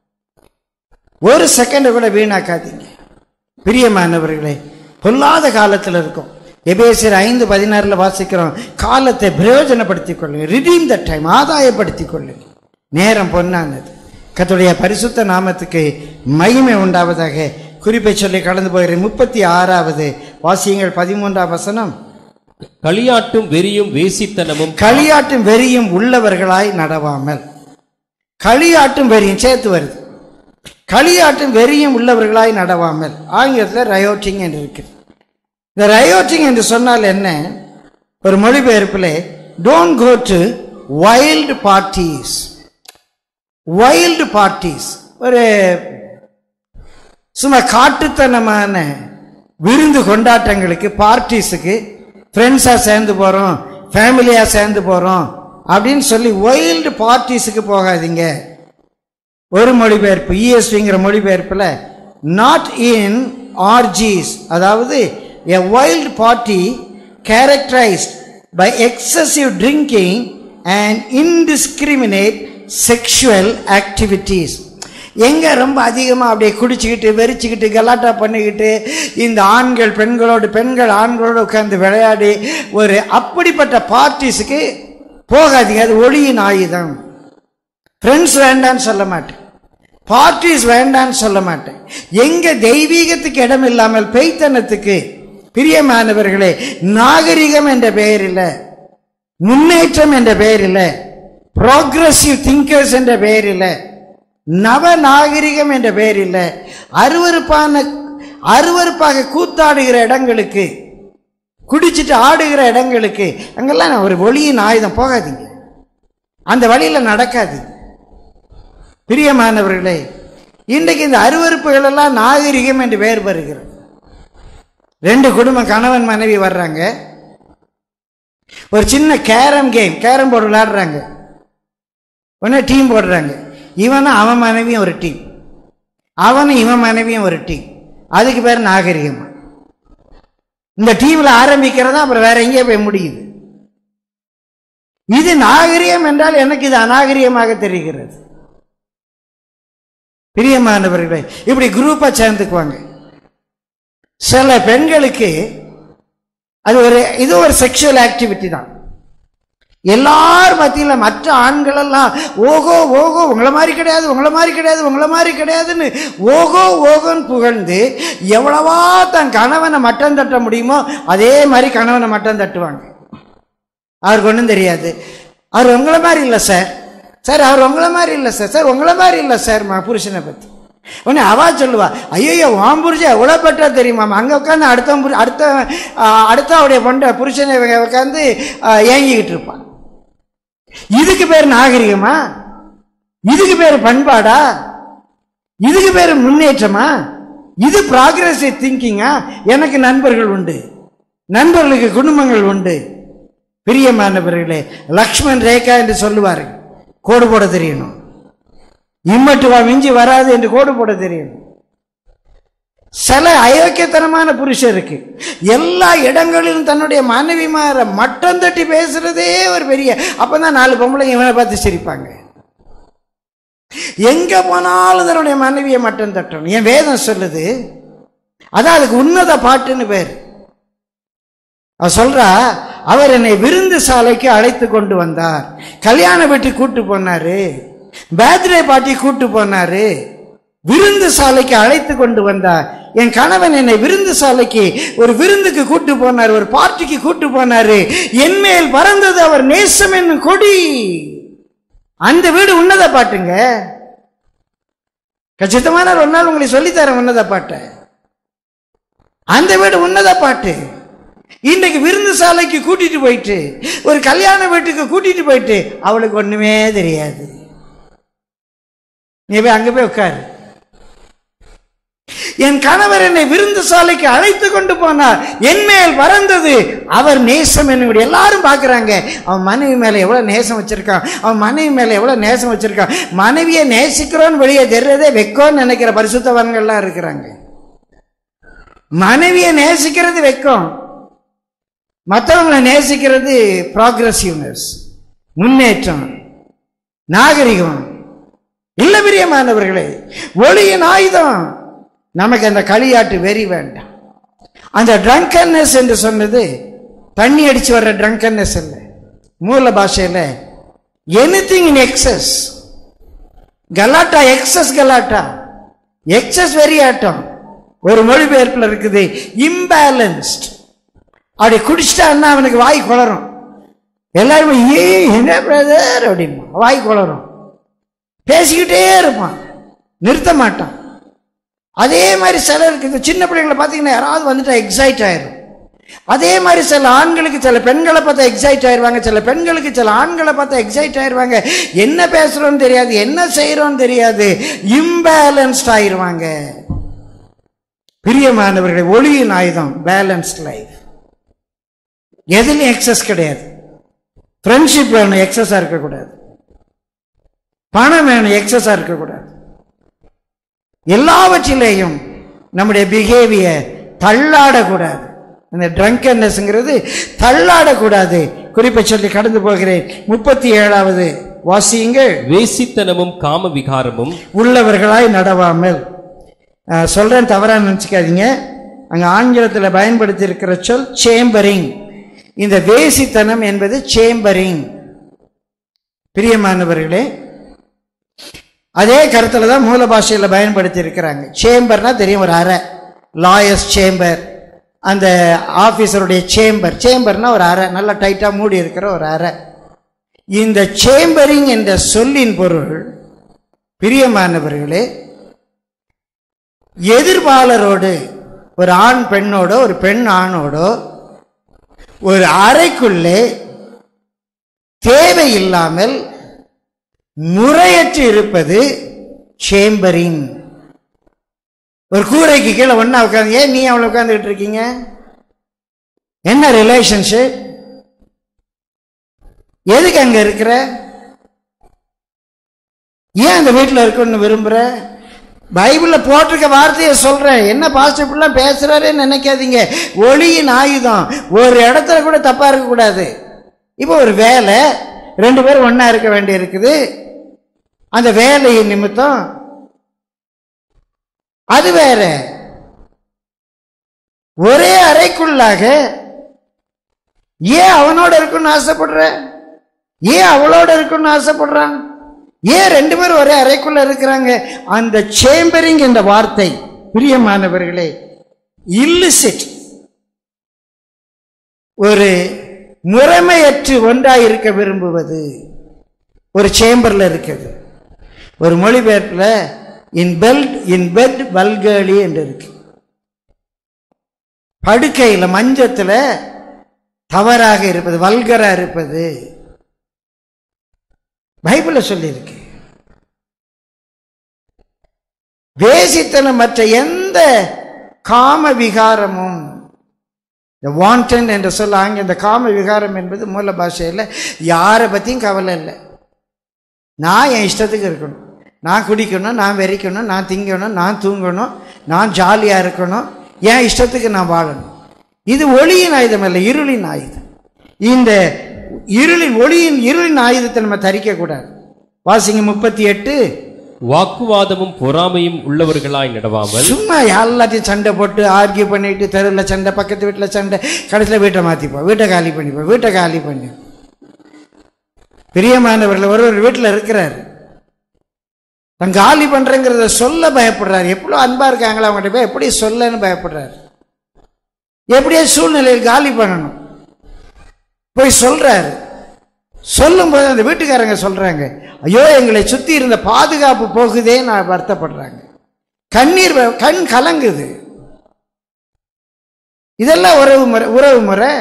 ஒரு செகண்டை கூட வீணாக்காதீங்க பிரியமானவர்களே பொல்லாத காலத்தில் இருக்கும் எபேசியர் ஐந்து பதினாறில் வாசிக்கிறோம் காலத்தை பிரயோஜனப்படுத்திக் கொள்ளுங்க ரிடீம் த டைம் ஆதாயப்படுத்திக் கொள்ளுங்க நேரம் பொன்னானது கர்த்தருடைய பரிசுத்த நாமத்துக்கு மகிமை உண்டாவதாக குறிப்பை சொல்லி கடந்து போகிறேன் முப்பத்தி ஆறாவது வாசியங்கள் பதிமூன்றாம் வசனம் களியாட்டும் வெறியும் வேசித்தனமும் களியாட்டும் வெறியும் உள்ளவர்களாய் நடவாமல் களியாட்டும் வெறியும் சேர்த்து வருது களியாட்டும் வெறியும் உள்ளவர்களாய் நடவாமல் ஆங்கிலத்தில் ரயோட்டிங் என்று இருக்கு இந்த ரயோட்டிங் என்று சொன்னால் என்ன ஒரு மொழிபெயர்ப்பில் don't go to wild parties wild parties ஒரு சும்மா காட்டுத்தனமான விருந்து கொண்டாட்டங்களுக்கு பார்ட்டிஸுக்கு ஃப்ரெண்ட்ஸாக சேர்ந்து போகிறோம் ஃபேமிலியாக சேர்ந்து போகிறோம் அப்படின்னு சொல்லி வைல்டு பார்ட்டிஸுக்கு போகாதீங்க ஒரு மொழிபெயர்ப்பு இஎஸ்விங்கிற மொழிபெயர்ப்பில் நாட் இன் ஆர்ஜிஸ் அதாவது a wild party characterised by excessive drinking and indiscriminate sexual activities எங்கே ரொம்ப அதிகமாக அப்படியே குடிச்சுக்கிட்டு வெறிச்சுக்கிட்டு கலாட்டா பண்ணிக்கிட்டு இந்த ஆண்கள் பெண்களோடு பெண்கள் ஆண்களோடு உட்கார்ந்து விளையாடி ஒரு அப்படிப்பட்ட பார்ட்டிஸுக்கு போகாதீங்க அது ஒளியின் ஆயுதம் ஃப்ரெண்ட்ஸ் வேண்டான்னு சொல்ல மாட்டேன் பார்ட்டிஸ் வேண்டான்னு சொல்ல மாட்டேன் எங்க தெய்வீகத்துக்கு இடம் இல்லாமல் பெய்த்தனத்துக்கு பிரியமானவர்களே நாகரிகம் என்ற பெயரில் முன்னேற்றம் என்ற பெயரில் ப்ரோக்ரஸிவ் திங்கர்ஸ் என்ற பெயரில் நவ நாகரிகம் என்ற பெயரில் அருவருப்பான அருவருப்பாக கூத்தாடுகிற இடங்களுக்கு குடிச்சிட்டு ஆடுகிற இடங்களுக்கு அங்கெல்லாம் ஒரு ஒளியின் ஆயுதம் போகாதீங்க அந்த வழியில் நடக்காது பிரியமானவர்களே இன்றைக்கு இந்த அருவருப்புகள் எல்லாம் நாகரிகம் என்று பெயர் பெறுகிறது ரெண்டு குடும்பம் கணவன் மனைவி வர்றாங்க ஒரு சின்ன கேரம் கேம் கேரம் போர்டு விளையாடுறாங்க உடனே டீம் போடுறாங்க இவனும் அவன் மனைவியும் ஒரு டீம் அவனும் இவன் மனைவியும் ஒரு டீம் அதுக்கு பேர் நாகரிகம் இந்த டீம்ல ஆரம்பிக்கிறதா அப்புறம் வேற எங்கேயே போய் முடியுது இது நாகரிகம் என்றால் எனக்கு இது அநாகரிகமாக தெரிகிறது பிரியமானவர்களே இப்படி குரூப்பா சேர்ந்துக்குவாங்க சில பெண்களுக்கு அது ஒரு இது ஒரு செக்ஷுவல் ஆக்டிவிட்டி தான் எல்லார் மத்தியில மற்ற ஆண்கள் எல்லாம் ஓகோ ஓகோ உங்களை மாதிரி கிடையாது உங்களை மாதிரி கிடையாது உங்களை மாதிரி கிடையாதுன்னு ஓகோ ஓகோன்னு புகழ்ந்து எவ்வளவா தன் கணவனை மட்டம் தட்ட முடியுமோ அதே மாதிரி கணவனை மட்டம் தட்டுவாங்க அவருக்கு ஒன்றும் தெரியாது அவர் உங்களை மாதிரி இல்லை சார் சார் அவர் உங்களை மாதிரி இல்லை சார் சார் உங்களை மாதிரி இல்லை சார் மா புருஷனை பற்றி உடனே அவா சொல்லுவா ஐயோ உன் புருஷன் எவ்வளோ பெற்றா தெரியுமாம் அங்கே உட்காந்து அடுத்த புரு- அடுத்த ஆ, அடுத்த அவருடைய பொண்டை புருஷனை இவங்க உட்காந்து ஆ, ஏங்கிக்கிட்டு இருப்பான் இதுக்கு பேர் நாகரிகமா இதுக்கு பேர் பண்பாடா இதுக்கு பேர் முன்னேற்றமா இது ப்ராக்ரஸிவ் திங்கிங்கா எனக்கு நண்பர்கள் உண்டு நண்பர்களுக்கு குடும்பங்கள் உண்டு பிரியமானவர்களே லக்ஷ்மண் ரேகா என்று சொல்லுவார்கள் கோடு போட தெரியணும் இம்மட்டு வா மிஞ்சி வராது என்று கோடு போட தெரியணும் சில அயோக்கியத்தனமான புருஷன் இருக்கு எல்லா இடங்களிலும் தன்னுடைய மனைவிமார மட்டம் தட்டி பேசுறதே ஒரு பெரிய அப்பதான் நாலு பொம்பளைங்க இவனை பார்த்து சிரிப்பாங்க எங்க போனாலும் தன்னுடைய மனைவியை மட்டம் தட்டணும் என் வேதம் சொல்லுது அதான் அதுக்கு உன்னத பாட்டுன்னு பேர் அவ சொல்றா அவர் என்னை விருந்து சாலைக்கு அழைத்து கொண்டு வந்தார் கல்யாண வீட்டுக்கு கூட்டு போனாரு பேர்த்டே பார்ட்டி கூட்டு போனாரு விருந்து சாலைக்கு அழைத்து கொண்டு வந்தார் என் கணவன் என்னை விருந்து சாலைக்கு ஒரு விருந்துக்கு கூட்டு போனார் ஒரு பார்ட்டிக்கு கூட்டு போனாரு என் மேல் பறந்தது அவர் நேசம் என்னும் கொடி அந்த வீடு உன்னத பாட்டுங்க கச்சிதமான ஒரு நாள் உங்களுக்கு சொல்லித்தரேன் உன்னத பாட்டை அந்த வீடு உன்னத பாட்டு இன்றைக்கு விருந்து சாலைக்கு கூட்டிட்டு போயிட்டு ஒரு கல்யாண வீட்டுக்கு கூட்டிட்டு போயிட்டு அவளுக்கு ஒண்ணுமே தெரியாது நீ போய் அங்க போய் உட்காரு என் கணவர் என்னை விருந்து சாலைக்கு அழைத்து கொண்டு போனார் என் மேல் பறந்தது அவர் நேசம் என்னுடைய எல்லாரும் பார்க்கறாங்க அவன் மனைவி மேல எவ்வளவு நேசம் வச்சிருக்கான் அவன் மனைவி மேல எவ்வளவு நேசம் வச்சிருக்கான் மனைவியை நேசிக்கிறோன்னு வெளியே தெரிறதே வெக்கோன்னு நினைக்கிற பரிசுத்தவான்கள்லாம் இருக்கிறாங்க மனைவியை நேசிக்கிறது வெக்கம் மற்றவங்களை நேசிக்கிறது ப்ராக்ரஸிவ்னஸ் முன்னேற்றம் நாகரிகம் இல்ல பிரியமானவர்களே ஒளியின் ஆயுதம் நமக்கு அந்த களியாட்டு வெறி வேண்டாம் அந்த ட்ரங்கன்னஸ் என்று சொன்னது தண்ணி அடிச்சு வர்ற ட்ரங்கன்னஸ் இல்லை மூல பாஷையில் எனிதிங் இன் எக்ஸஸ் கலாட்டா எக்ஸஸ் கலாட்டா எக்ஸஸ் வெறியாட்டம் ஒரு மொழிபெயர்ப்பில் இருக்குது இம்பேலன்ஸ்ட் அப்படி குடிச்சிட்டான்னா அவனுக்கு வாய் குளரும் எல்லாருமே ஏ என்ன பிரதர் அப்படின்பா வாய் குளரும் பேசிக்கிட்டே இருப்பான் நிறுத்த மாட்டான் அதே மாதிரி சிலருக்கு இந்த சின்ன பிள்ளைங்களை பார்த்தீங்கன்னா யாராவது வந்துட்டா எக்ஸைட் ஆயிரும் அதே மாதிரி சில ஆண்களுக்கு சில பெண்களை பார்த்தா எக்ஸைட் ஆயிருவாங்க சில பெண்களுக்கு சில ஆண்களை பார்த்தா எக்ஸைட் ஆயிருவாங்க என்ன பேசுறோம்னு தெரியாது என்ன செய்யறோம்னு தெரியாது இம்பேலன்ஸ்ட் ஆயிருவாங்க பிரியமானவர்களை ஒளியின் ஆயுதம் பேலன்ஸ்ட் லைஃப் எதுலையும் எக்ஸஸ் கிடையாது ஃப்ரெண்ட்ஷிப் வேணும் எக்ஸஸாக இருக்கக்கூடாது பணம் வேணும் எக்ஸஸாக இருக்கக்கூடாது எல்லாவற்றிலேயும் நம்முடைய பிஹேவியர் தள்ளாடக்கூடாது அந்த ட்ரங்கன்னஸ்ங்கிறது தள்ளாடக்கூடாது குறிப்பை சொல்லி கடந்து போகிறேன் முப்பத்தி ஏழாவது வாசியுங்கள் வேசித்தனமும் காம விகாரமும் உள்ளவர்களாய் நடவாமல் அஹ், சொல்றேன் தவறா நினச்சிக்காதீங்க அங்க ஆங்கிலத்தில் பயன்படுத்தி இருக்கிற சொல் சேம்பரிங் இந்த வேசித்தனம் என்பது சேம்பரிங் பிரியமானவர்களே அதே கருத்துல தான் மூல பாஷையில பயன்படுத்தி இருக்கிறாங்க சேம்பர்னா தெரியும் ஒரு அறை லாயர்ஸ் சேம்பர் அந்த ஆபீசருடைய சேம்பர் சேம்பர்னா ஒரு அறை நல்லா டைட்டா மூடி இருக்கிற ஒரு அறை இந்த சேம்பரிங் என்ற சொல்லின் பொருள் பிரியமானவர்களே எதிர்பாலரோடு ஒரு ஆண் பெண்ணோடோ ஒரு பெண் ஆணோடோ ஒரு அறைக்குள்ளே தேவையில்லாமல் முறையற்று இருப்பது சேம்பரிங் ஒரு கூரைக்கு கீழே ஒண்ணா உட்காந்து ஏன் நீ அவளை உட்காந்துக்கிட்டு இருக்கீங்க என்ன ரிலேஷன்ஷிப் எதுக்கு அங்க இருக்கிற ஏன் அந்த வீட்டில் இருக்கணும்னு விரும்புற பைபிள்ல போட்டிருக்க வார்த்தையை சொல்றேன் என்ன பாஸ்டர் இப்படிலாம் பேசுறாருன்னு நினைக்காதீங்க ஒளியின் ஆயுதம் ஒரு இடத்துல கூட தப்பா இருக்கக்கூடாது இப்போ ஒரு வேலை ரெண்டு பேரும் ஒண்ணா இருக்க வேண்டி இருக்குது அந்த வேலையின் நிமித்தம் அது வேற ஒரே அறைக்குள்ளாக ஏன் அவனோட இருக்கணும்னு ஆசைப்படுற ஏன் அவளோட இருக்கணும்னு ஆசைப்படுறான் ஏன் ரெண்டு பேரும் ஒரே அறைக்குள்ள இருக்கிறாங்க அந்த சேம்பரிங் என்ற வார்த்தை பிரியமானவர்களே இல்லிசிட் ஒரு முறைமையற்று ஒன்றாய் இருக்க விரும்புவது ஒரு சேம்பர்ல இருக்குது ஒரு மொழிபெயர்ப்பில் இன் பெல்ட் இன் பெட் வல்கேலி என்று இருக்கு படுக்கையில் மஞ்சத்தில் தவறாக இருப்பது வல்கரா இருப்பது பைபிள்ல சொல்லியிருக்கு வேசித்தனம் மற்ற எந்த காம விகாரமும் இந்த வாண்டன் என்று சொல்ல அங்கே இந்த காம விகாரம் என்பது மூல பாஷையில் யாரை பற்றியும் கவலை இல்லை நான் என் இஷ்டத்துக்கு இருக்கணும் நான் குடிக்கணும் நான் வெறிக்கணும் நான் திங்கணும் நான் தூங்கணும் நான் ஜாலியாக இருக்கணும் என் இஷ்டத்துக்கு நான் வாழணும் இது ஒளியின் ஆயுதம் அல்ல இருளின் ஆயுதம் இந்த இருளின் ஒளியின் இருளின் ஆயுதத்தை நம்ம தரிக்கக்கூடாது வாசிங்க முப்பத்தி எட்டு வாக்குவாதமும் பொறாமையும் உள்ளவர்களாய் நடவாமல் சும்மா எல்லாத்தையும் சண்டை போட்டு ஆர்கியூ பண்ணிட்டு தெருவில் சண்டை பக்கத்து வீட்டில் சண்டை கடைசியில் வீட்டை மாற்றிப்போம் வீட்டை காலி பண்ணிப்போம் வீட்டை காலி பண்ணி பிரியமானவர்கள் ஒரு ஒரு வீட்டில் இருக்கிறார் தன் காலி பண்றேங்கிறத சொல்ல பயப்படுறாரு எவ்வளோ அன்பா இருக்காங்களா அவங்ககிட்ட போய் எப்படி சொல்லன்னு பயப்படுறாரு எப்படியே சூழ்நிலையில் காலி பண்ணணும் போய் சொல்றாரு சொல்லும்போது அந்த வீட்டுக்காரங்க சொல்றாங்க ஐயோ எங்களை சுத்தி இருந்த பாதுகாப்பு போகுதே நான் வருத்தப்படுறாங்க கண்ணீர் வ- கண் கலங்குது இதெல்லாம் உறவு முறை உறவு முறை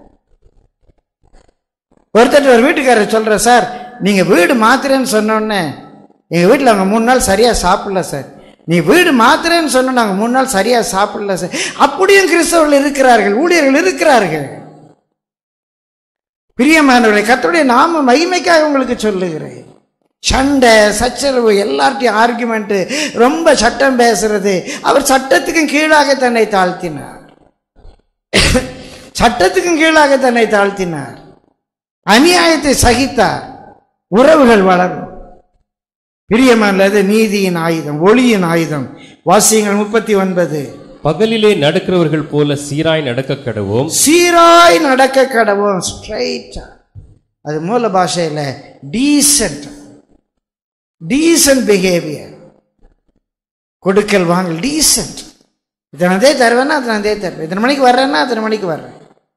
ஒருத்தர் ஒரு வீட்டுக்காரர் சொல்ற சார் நீங்க வீடு மாத்துறேன்னு சொன்னோடனே எங்க வீட்டில் அவங்க மூணு நாள் சரியா சாப்பிடல சார் நீ வீடு மாத்துறேன்னு சொன்ன நாங்க மூணு நாள் சரியா சாப்பிடல சார் அப்படியும் கிறிஸ்தவர்கள் இருக்கிறார்கள் ஊழியர்கள் இருக்கிறார்கள் பிரியமானவர்களை கர்த்தருடைய நாம மகிமைக்காக உங்களுக்கு சொல்லுகிறேன் சண்டை சச்சரவு எல்லார்ட்டையும் ஆர்குமெண்ட் ரொம்ப சட்டம் பேசுறது அவர் சட்டத்துக்கும் கீழாக தன்னை தாழ்த்தினார் சட்டத்துக்கும் கீழாக தன்னை தாழ்த்தினார் அநியாயத்தை சகித்தார் உறவுகள் வளரும் பிரியமானது நீதியின் ஆயுதம் ஒளியின் ஆயுதம் வாசியங்கள் முப்பத்தி ஒன்பது பகலிலே நடக்கிறவர்கள் போல சீராய் நடக்க கடவோம் சீராய் நடக்க கடவும் ஸ்ட்ரைட்டா அது மூல பாஷையில் டீசென்ட் டீசென்ட் பிஹேவியர் கொடுக்கல் வாங்கல் டீசென்ட் இதனதே தருவேன்னா அதனதே தருவேன் இத்தனை மணிக்கு வர்றேன்னா அத்தனை மணிக்கு வர்றேன்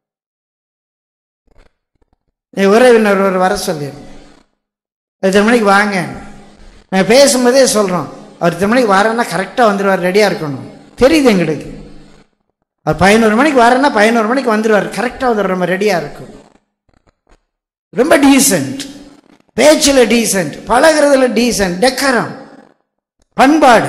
என் உறவினர் ஒரு வர சொல்லிடுறேன் இத்தனை மணிக்கு வாங்க நான் பேசும்போதே சொல்கிறோம் அவர் இத்தனை மணிக்கு வரேன்னா கரெக்டாக வந்துடுவார் ரெடியாக இருக்கணும் தெரியுது எங்களுக்கு அவர் பதினோரு மணிக்கு வரேன்னா பதினோரு மணிக்கு வந்துடுவார் கரெக்டாக வந்துடுற நம்ம ரெடியாக இருக்கும் ரொம்ப டீசென்ட் பேச்சில் டீசென்ட் பழகுறதுல டீசென்ட் டெக்கரம் பண்பாடு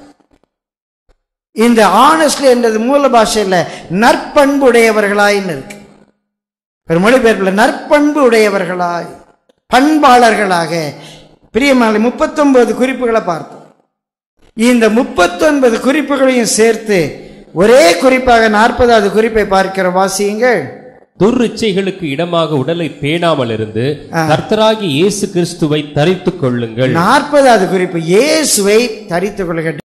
இந்த ஆனஸ்ட்லி என்றது மூல பாஷையில் நற்பண்பு உடையவர்களாயின்னு இருக்கு ஒரு மொழிபெயர்ப்பில் நற்பண்பு உடையவர்களாய் பண்பாளர்களாக பிரியமான முப்பத்தொன்பது குறிப்புகளை பார்த்தோம் இந்த முப்பத்தொன்பது குறிப்புகளையும் சேர்த்து ஒரே குறிப்பாக நாற்பதாவது குறிப்பை பார்க்கிற வாசியுங்கள் துர்ரிச்சைகளுக்கு இடமாக உடலை பேணாமல் இருந்து கர்த்தராகி இயேசு கிறிஸ்துவை தரித்துக் கொள்ளுங்கள் நாற்பதாவது குறிப்பு இயேசுவை தரித்துக் கொள்ளுக